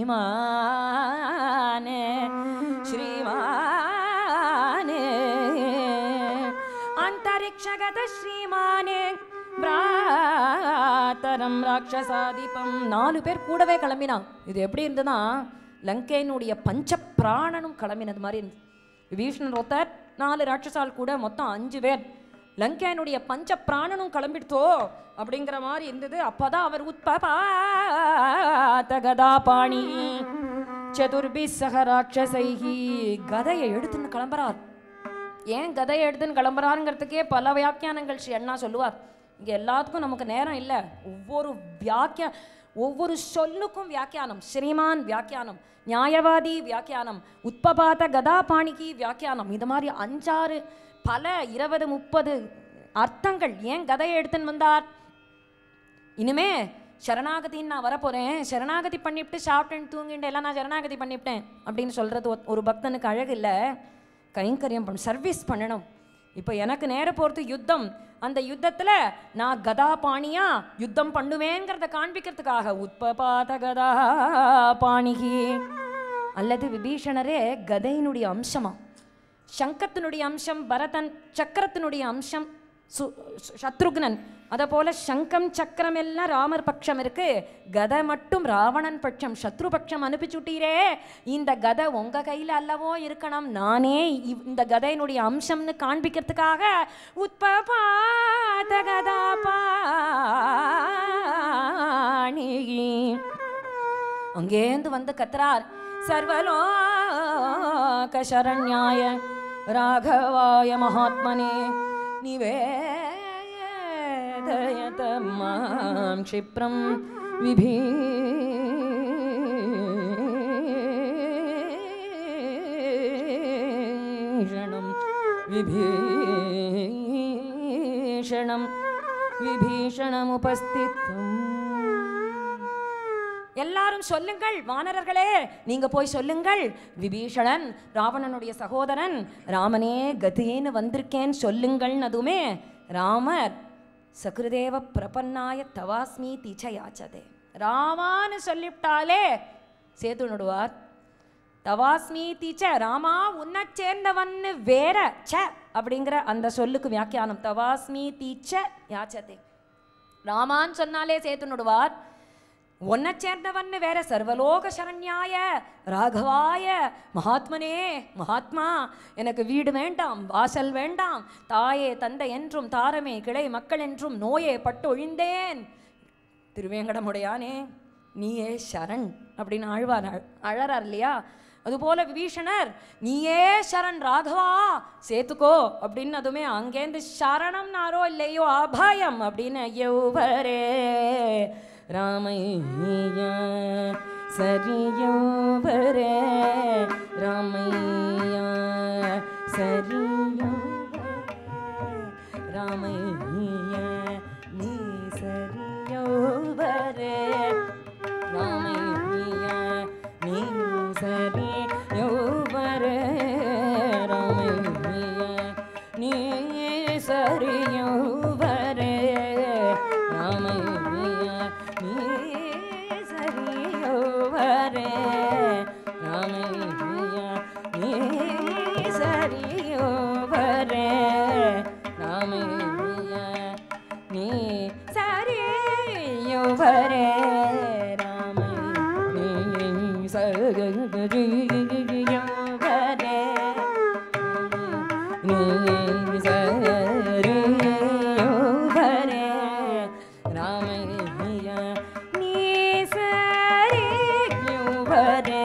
ஸ்ரீமானே ஸ்ரீமானே அந்தரிக்ஷகத ஸ்ரீமானே பிராத்தரம் ராட்சசாதிபம் நாலு பேர் கூடவே கிளம்பினான் இது எப்படி இருந்ததுன்னா லங்கையினுடைய பஞ்ச பிராணனும் கிளம்பினது மாதிரி இருந்தது விபீஷணர் ஒருத்தர் நாலு ராட்சசால் கூட மொத்தம் அஞ்சு பேர் லங்கையனுடைய பஞ்ச பிராணனும் கிளம்பிடுத்தோ அப்படிங்கிற மாதிரி இருந்தது அப்பதான் அவர் உத்பபாத கதா பாணி சதுர்பி சக ராட்சசைஹி கதையை எடுத்துன்னு கிளம்புறார் ஏன் கதையை எடுத்துன்னு கிளம்புறாருங்கிறதுக்கே பல வியாக்கியானங்கள் ஸ்ரீ அண்ணா சொல்லுவார் இங்கே எல்லாத்துக்கும் நமக்கு நேரம் இல்லை ஒவ்வொரு வியாக்கியா ஒவ்வொரு சொல்லுக்கும் வியாக்கியானம் ஸ்ரீமான் வியாக்கியானம் நியாயவாதி வியாக்கியானம் உத்பபாத கதாபாணிகி வியாக்கியானம் இது மாதிரி அஞ்சாறு பல இருபது முப்பது அர்த்தங்கள் ஏன் கதையை எடுத்துன்னு வந்தார் இனிமே சரணாகதின்னு நான் வரப்போகிறேன் சரணாகதி பண்ணிவிட்டு சாப்பிட்டேன் தூங்கிட்டு எல்லாம் நான் சரணாகதி பண்ணிவிட்டேன் அப்படின்னு சொல்கிறது ஒரு பக்தனுக்கு அழகு இல்லை கைங்கரியம் பண்ண சர்வீஸ் பண்ணணும் இப்போ எனக்கு நேர போகிறது யுத்தம் அந்த யுத்தத்தில் நான் கதா பாணியா யுத்தம் பண்ணுவேங்கிறத காண்பிக்கிறதுக்காக உத்பபாத கதா பாணிகி அல்லது விபீஷணரே கதையினுடைய அம்சமா சங்கத்தினுடைய அம்சம் பரதன் சக்கரத்தினுடைய அம்சம் சு சு- சத்ருக்னன் அதை போல சங்கம் சக்கரம் எல்லாம் ராமர் பட்சம் இருக்கு கதை மட்டும் ராவணன் பட்சம் சத்ரு பட்சம் அனுப்பிச்சுட்டீரே இந்த கதை உங்க கையில அல்லவோ இருக்கணும் நானே இவ்- இந்த கதையினுடைய அம்சம்னு காண்பிக்கிறதுக்காக உத்பபாத கதா பாணி அங்கேந்து வந்து கத்துறார் சர்வலோக சரண்யாய ராகவாய மகாத்மனே நிவேதயத மாம் க்ஷிப்ரம் விபீஷணம் விபீஷணம் விபீஷணமுபஸ்தித்தம் எல்லாரும் சொல்லுங்கள் வானரர்களே நீங்க போய் சொல்லுங்கள் விபீஷணன் ராவணனுடைய சகோதரன் ராமனே கதின்னு வந்திருக்கேன்னு சொல்லுங்கள்னு அதுவுமே ராமர் சக்ருதேவ பிரபன்னாய தவாஸ்மி தீச்ச யாச்சதே ராமான்னு சொல்லிவிட்டாலே சேது நடுவார் தவாஸ்மி தீச்ச ராமா உன்னை சேர்ந்தவன்னு வேற ச அப்படிங்கிற அந்த சொல்லுக்கு வியாக்கியானம் தவாஸ்மி தீச்ச யாச்சதே ராமான்னு சொன்னாலே சேர்த்து நடுவார் உன்னை சேர்ந்தவன்னு வேற சர்வலோக சரண்யாய ராகவாய மகாத்மனே மகாத்மா எனக்கு வீடு வேண்டாம் வாசல் வேண்டாம் தாயே தந்தை என்றும் தாரமே கிளை மக்கள் என்றும் நோயே பட்டு ஒழிந்தேன் திருவேங்கடமுடையானே நீயே சரண் அப்படின்னு ஆழ்வார் அழ- அழறார் இல்லையா அதுபோல விபீஷணர் நீயே சரண் ராகவா சேர்த்துக்கோ அப்படின்னு அதுவுமே அங்கேருந்து சரணம் நாரோ இல்லையோ அபாயம் அப்படின்னு யௌவரே ராமைய சரியௌவரே ராமைய சரியௌவரே ராமைய நீ சரியௌவரே ராமைய நீ சரியௌவரே ராமைய நீ சரியௌவரே ராமைய நீ சரியௌவரே ராமைய நீ சரியௌவரே ராமைய நீ சரியௌவரே ராமைய நீ சரியௌவரே நீ சரியௌவரே ராமைய நீ சரியௌவரே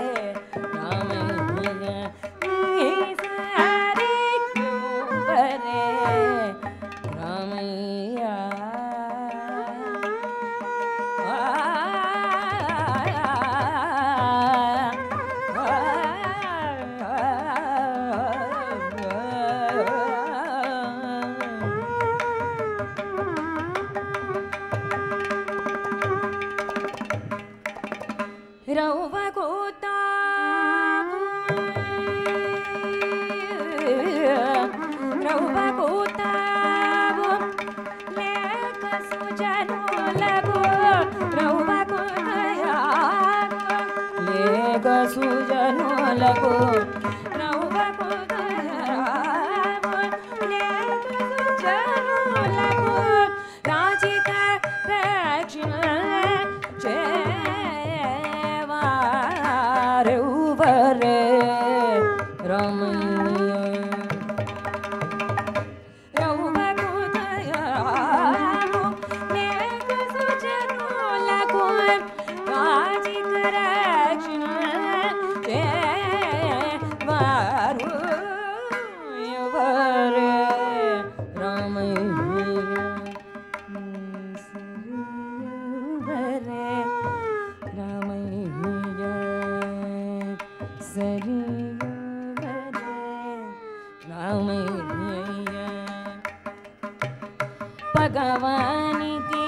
ராமைய நீ சரியௌவரே ராமைய సుజనులకు రౌవకు దయాకు లేక సుజనులకు రాజిక రక్షణ చేవారెవ్వరే రమణీయ రౌవకుదయాకు లేక సుజనులకు రాజిక రక్షణ చేవారు ఎవరే రమణీయ సరియవరే రమణీయ సరియవరే రమణీయ பகவானிக்கு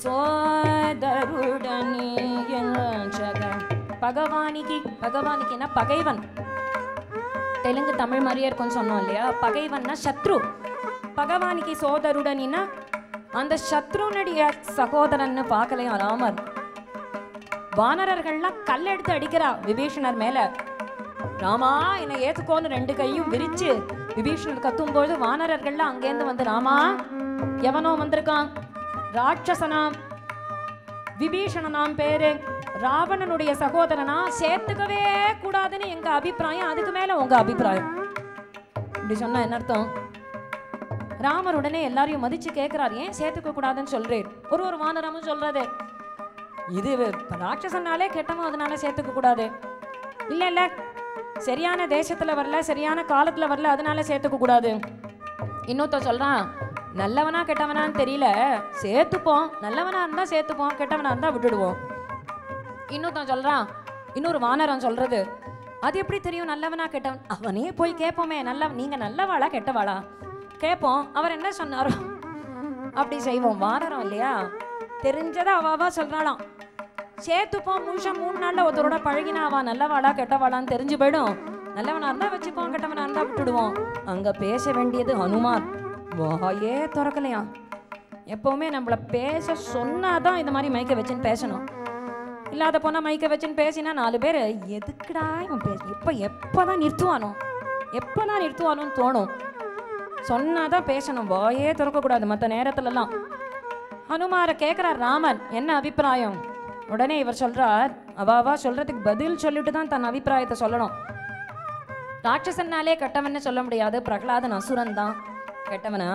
சோதருடனே என்றக பகவானிக்கு பகவானிக்குன்னா பகைவன் தெலுங்கு தமிழ் மாதிரியே இருக்கும்னு சொன்னோம் இல்லையா பகைவன்னா சத்ரு பகவானிக்கு சோதருடனின்னா அந்த சத்ருனுடைய சகோதரன்னு பார்க்கலையா ராமர் வானரர்கள்லாம் கல்லெடுத்து அடிக்கிறா விபீஷணர் மேல ராமா என்னை ஏத்துக்கோன்னு ரெண்டு கையும் விரிச்சு விபீஷணர் கத்தும்போது வானரர்கள்லாம் அங்கேருந்து வந்து ராமா எவனோ வந்திருக்கான் ராட்சசனாம் விபீஷணனாம் பேரு ராவணனுடைய சகோதரனா சேர்த்துக்கவே கூடாதுன்னு எங்க அபிப்பிராயம் அதுக்கு மேல உங்க அபிப்பிராயம் இப்படி சொன்னா என்ன அர்த்தம் ராமர் உடனே எல்லாரையும் மதிச்சு கேட்கிறார் ஏன் சேர்த்துக்க கூடாதுன்னு சொல்றேன் ஒரு ஒரு வானரமும் சொல்றது இது ராட்சசனாலே கெட்டவன் அதனால சேர்த்துக்க கூடாது இல்ல இல்ல சரியான தேசத்துல வரல சரியான காலத்துல வரல அதனால சேர்த்துக்க கூடாது இன்னொருத்த சொல்றான் நல்லவனா கெட்டவனான்னு தெரியல சேர்த்துப்போம் நல்லவனா இருந்தா சேர்த்துப்போம் கெட்டவனா இருந்தா விட்டுடுவோம் இன்னொருத்தன் சொல்றான் இன்னொரு வானரன் சொல்றது அது எப்படி தெரியும் நல்லவனா கெட்டவன் அவனே போய் கேட்போமே நல்ல நீங்க நல்லவாளா கெட்டவாளா கேட்போம் அவர் என்ன சொன்னாரோ அப்படி செய்வோம் வானரம் இல்லையா தெரிஞ்சதை அவாவா சொல்றாளாம் சேர்த்துப்போம் முழுஷம் மூணு நாள்ல ஒருத்தரோட பழகினா அவ நல்லவாளா கெட்டவாளான்னு தெரிஞ்சு போயிடும் நல்லவனா இருந்தா வச்சுப்போம் கெட்டவனா இருந்தா விட்டுடுவோம் அங்க பேச வேண்டியது ஹனுமான் வாயே திறக்கலையா எப்பவுமே நம்மள பேச சொன்னாதான் இந்த மாதிரி மைக்க வச்சுன்னு பேசணும் இல்லாத போனா மைக்க வச்சுன்னு பேசினா நாலு பேர் எதுக்குடா இவன் பேச எப்போ எப்போதான் நிறுத்துவானோ எப்போதான் நிறுத்துவானோன்னு தோணும் சொன்னாதான் பேசணும் வாயே திறக்கக்கூடாது மற்ற நேரத்துலலாம் ஹனுமாரை கேட்குறார் ராமன் என்ன அபிப்பிராயம் உடனே இவர் சொல்றார் அவாவா சொல்றதுக்கு பதில் சொல்லிட்டு தான் தன் அபிப்பிராயத்தை சொல்லணும் ராட்சசன்னாலே கெட்டவன்னு சொல்ல முடியாது பிரகலாதன் அசுரன் தான் கெட்டவனா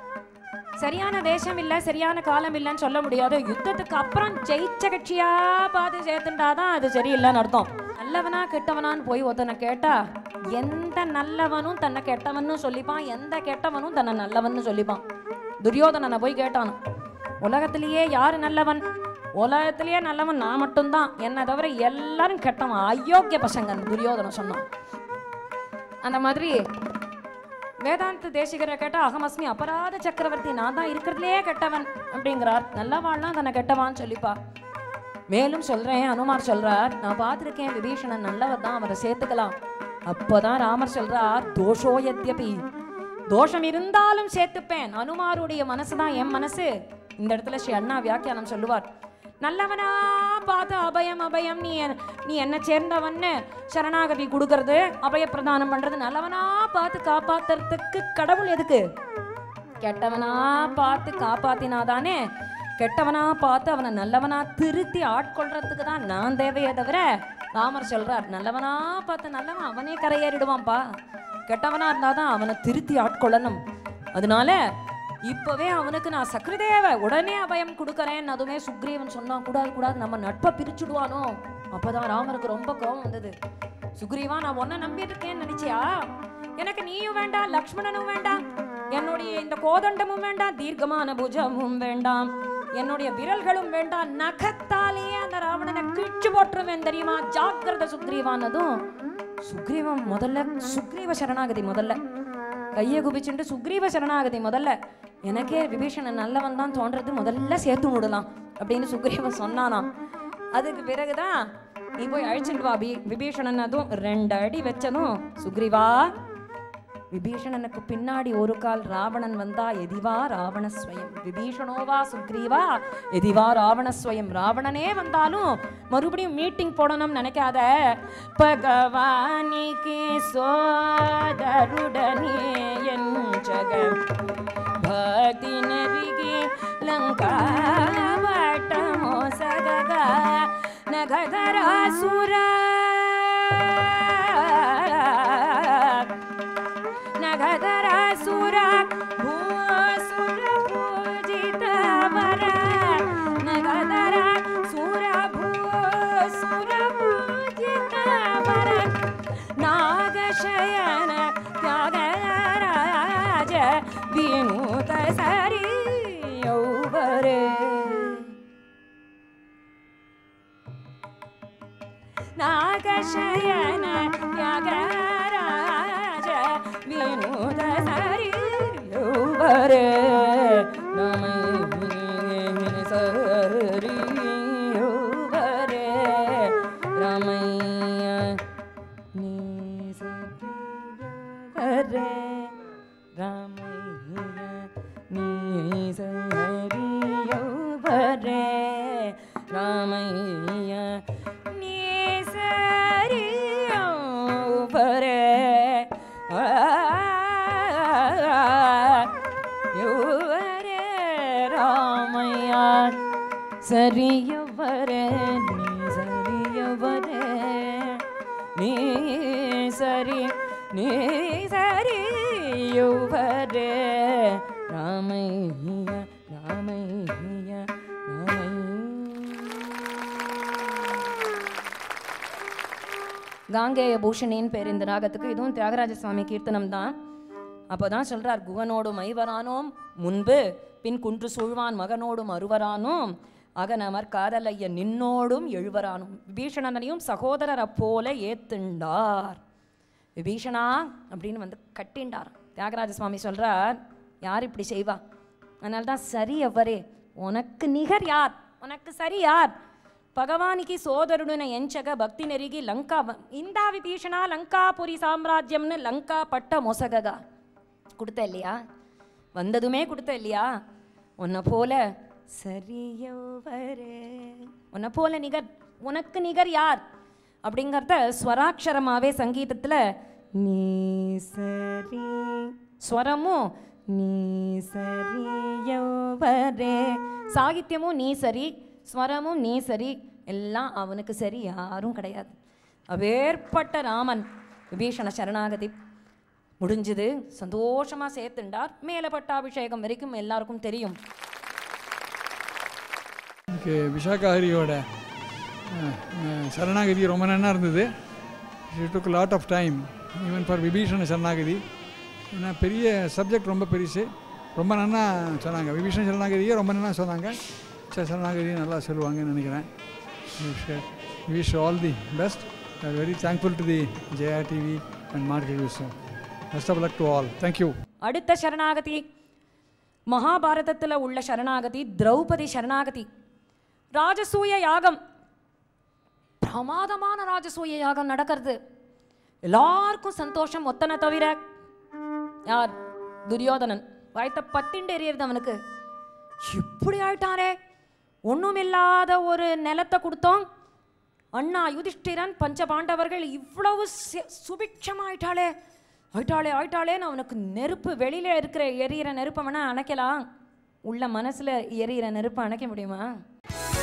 சரியான தேசம் இல்ல சரியான காலம் இல்லைன்னு சொல்ல முடியாது யுத்தத்துக்கு அப்புறம் ஜெயிச்ச கட்சியா பார்த்து சேர்த்துட்டாதான் அது சரியில்லைன்னு அர்த்தம் நல்லவனா கெட்டவனான்னு போய் ஒருத்தனை கேட்டா எந்த நல்லவனும் தன்னை கெட்டவன்னு சொல்லிப்பான் எந்த கெட்டவனும் தன்னை நல்லவன்னு சொல்லிப்பான் துரியோதனனை போய் கேட்டான் உலகத்திலேயே யாரு நல்லவன் உலகத்திலேயே நல்லவன் நான் மட்டும்தான் என்னை தவிர எல்லாரும் கெட்டவன் அயோக்கிய பசங்கன் துரியோதனன் சொன்னான் அந்த மாதிரி வேதாந்த தேசிகரை கேட்டா அகமஸ்மி அபராத சக்கரவர்த்தி நான் தான் இருக்கிறதுலே கெட்டவன் அப்படிங்கிறார் நல்லவாள்னா தன்னை கெட்டவான்னு சொல்லிப்பா மேலும் சொல்றேன் அனுமார் சொல்றார் நான் பார்த்திருக்கேன் விபீஷணன் நல்லவர் தான் அவரை சேர்த்துக்கலாம் அப்போதான் ராமர் சொல்றார் தோஷோ யத்யபி தோஷம் இருந்தாலும் சேர்த்துப்பேன் அனுமாருடைய மனசு தான் என் மனசு இந்த இடத்துல ஸ்ரீ அண்ணா வியாக்கியானம் சொல்லுவார் நல்லவனா பார்த்து அபயம் அபயம் நீ என்- நீ என்ன சேர்ந்தவன்னு சரணாகதி கொடுக்கறது அபய பிரதானம் பண்றது நல்லவனா பார்த்து காப்பாத்துறதுக்கு கடவுள் எதுக்கு கெட்டவனா பார்த்து காப்பாத்தினாதானே கெட்டவனா பார்த்து அவனை நல்லவனா திருத்தி ஆட்கொள்றதுக்கு தான் நான் தேவையே தவிர ராமர் சொல்றார் நல்லவனா பார்த்து நல்லவன் அவனே கரையேறிடுவான்ப்பா கெட்டவனா இருந்தாதான் அவனை திருத்தி ஆட்கொள்ளணும் அதனால இப்பவே அவனுக்கு நான் சக்ரிதேவ உடனே அபயம் கொடுக்கறேன் அதுவுமே சுக்ரீவன் சொன்னா கூடாது கூடாது நம்ம நட்பை பிரிச்சுடுவானோ அப்பதான் ராமருக்கு ரொம்ப கோபம் வந்தது சுக்ரீவா நான் உன்னை நம்பிட்டு இருக்கேன்னு நினைச்சியா எனக்கு நீயும் வேண்டாம் லக்ஷ்மணனும் வேண்டாம் என்னுடைய இந்த கோதண்டமும் வேண்டாம் தீர்க்கமான புஜமும் வேண்டாம் என்னுடைய விரல்களும் வேண்டாம் நகத்தாலேயே அந்த ராவணனை கிழிச்சு போட்டுருவேன் தெரியுமா ஜாக்கிரத சுக்ரீவானதும் சுக்ரீவன் முதல்ல சுக்ரீவ சரணாகதி முதல்ல கையை குபிச்சுட்டு சுக்ரீவ சரணாகதி முதல்ல எனக்கே விபீஷணன் நல்லவன் தான் தோன்றது முதல்ல சேர்த்து விடலாம் அப்படின்னு சுக்ரீவன் சொன்னானாம் அதுக்கு பிறகுதான் நீ போய் அழிச்சுட்டு வா பி- விபீஷணன் அதுவும் ரெண்டு அடி வச்சதும் சுக்ரீவா விபீஷணனுக்கு பின்னாடி ஒரு கால் ராவணன் வந்தா எதிவா ராவணஸ்வயம் விபீஷணோவா சுக்ரீவா எதிவா ராவணஸ்வயம் ராவணனே வந்தாலும் மறுபடியும் மீட்டிங் போடணும்னு நினைக்காத பகவானிக்கு சோதருடனே என் ஜகம் భక్తి నరికి లంకా వటమో సగగా నగధరాసుర నగధరాసుర భూసుర పూజిత వర నగధర సుర భూసుర పూజిత వర నాగశయన త్యాగరాజ వినూత సరి యౌవరే నాగశయన త్యాగరాజ వినూత సరి యౌవరే రమయ సరి యౌవరే రమయ్య నీ హరే రామయ్య నీ సరియో భరే రామయ్య నీ సరియో భరే యువరే రామయ్య ಸರಿಯವರೇ ನೀ ಸರಿಯವರೇ ನೀ ಸರಿ ನೀ ಸರಿಯುವರೇ ರಾಮಯ್ಯ ರಾಮಯ್ಯ காங்கேய பூஷணின்னு பேர் இந்த ராகத்துக்கு இதுவும் தியாகராஜ சுவாமி கீர்த்தனம் தான் அப்போதான் சொல்றார் குகனோடும் ஐவரானோம் முன்பு பின் குன்று சூழ்வான் மகனோடும் அருவரானோம் அகனமர் காதலைய நின்னோடும் எழுவரானோம் விபீஷணனையும் சகோதரரை போல ஏத்துண்டார் விபீஷணா அப்படின்னு வந்து கட்டிண்டார் தியாகராஜ சுவாமி சொல்றார் யார் இப்படி செய்வா அதனால தான் சரி எவ்வரே உனக்கு நிகர் யார் உனக்கு சரி யார் భగవానికి సోదరుడున ఎంచగ భక్తి నెరిగి లంకా ఇందా విభీషణ లంకాపురి సామ్రాజ్యంను లంకా పట్ట மொசககா கொடுத்த இல்லையா வந்ததுமே கொடுத்த இல்லையா உன்னை போல சரியவரே உன்னை போல நிகர் உனக்கு நிகர் யார் அப்படிங்கிறத ஸ்வராட்சரமாவே சங்கீதத்தில் நீ சரி ஸ்வரமும் நீ சரியவரே சாகித்யமும் நீ சரி ஸ்வரமும் நீ சரி எல்லாம் அவனுக்கு சரி யாரும் கிடையாது அவேற்பட்ட ராமன் விபீஷண சரணாகதி முடிஞ்சுது சந்தோஷமா சேர்த்துண்டார் மேல பட்டாபிஷேகம் வரைக்கும் எல்லாருக்கும் தெரியும் எனக்கு விஷாகா ஹரியோட அஹ், அஹ், சரணாகதி ரொம்ப நல்லா இருந்தது it took lot of time even for Vibhishana சரணாகதி ஏன்னா பெரிய சப்ஜெக்ட் ரொம்ப பெருசு ரொம்ப நல்லா சொன்னாங்க விபீஷண சரணாகதியே ரொம்ப நல்லா சொன்னாங்க ச- சரணாகதி நல்லா சொல்லுவாங்கன்னு நினைக்கிறேன் wish all the best very thankful to the Jaya TV and market wish best of luck to all thank you அடுத்த சரணாகதி மகாபாரதத்தில் உள்ள சரணாகதி திரௌபதி சரணாகதி ராஜசூய யாகம் பிரமாதமான ராஜசூய யாகம் நடக்கிறது எல்லாருக்கும் சந்தோஷம் ஒத்தனை தவிர யார் துரியோதனன் வாய்த்த பத்திண்டு எறியறது அவனுக்கு இப்படி ஆயிட்டாரே ஒண்ணுமில்லாத ஒரு நிலத்தை கொடுத்தோம் அண்ணா யுதிஷ்டிரன் பஞ்ச பாண்டவர்கள் இவ்வளவு சு- சுபிட்சமாயிட்டாளே ஆயிட்டாளே ஆயிட்டாளேன்னு அவனுக்கு நெருப்பு வெளியில இருக்கிற எரியிற நெருப்பை வேணா அணைக்கலாம் உள்ள மனசுல எரியிற நெருப்பை அணைக்க முடியுமா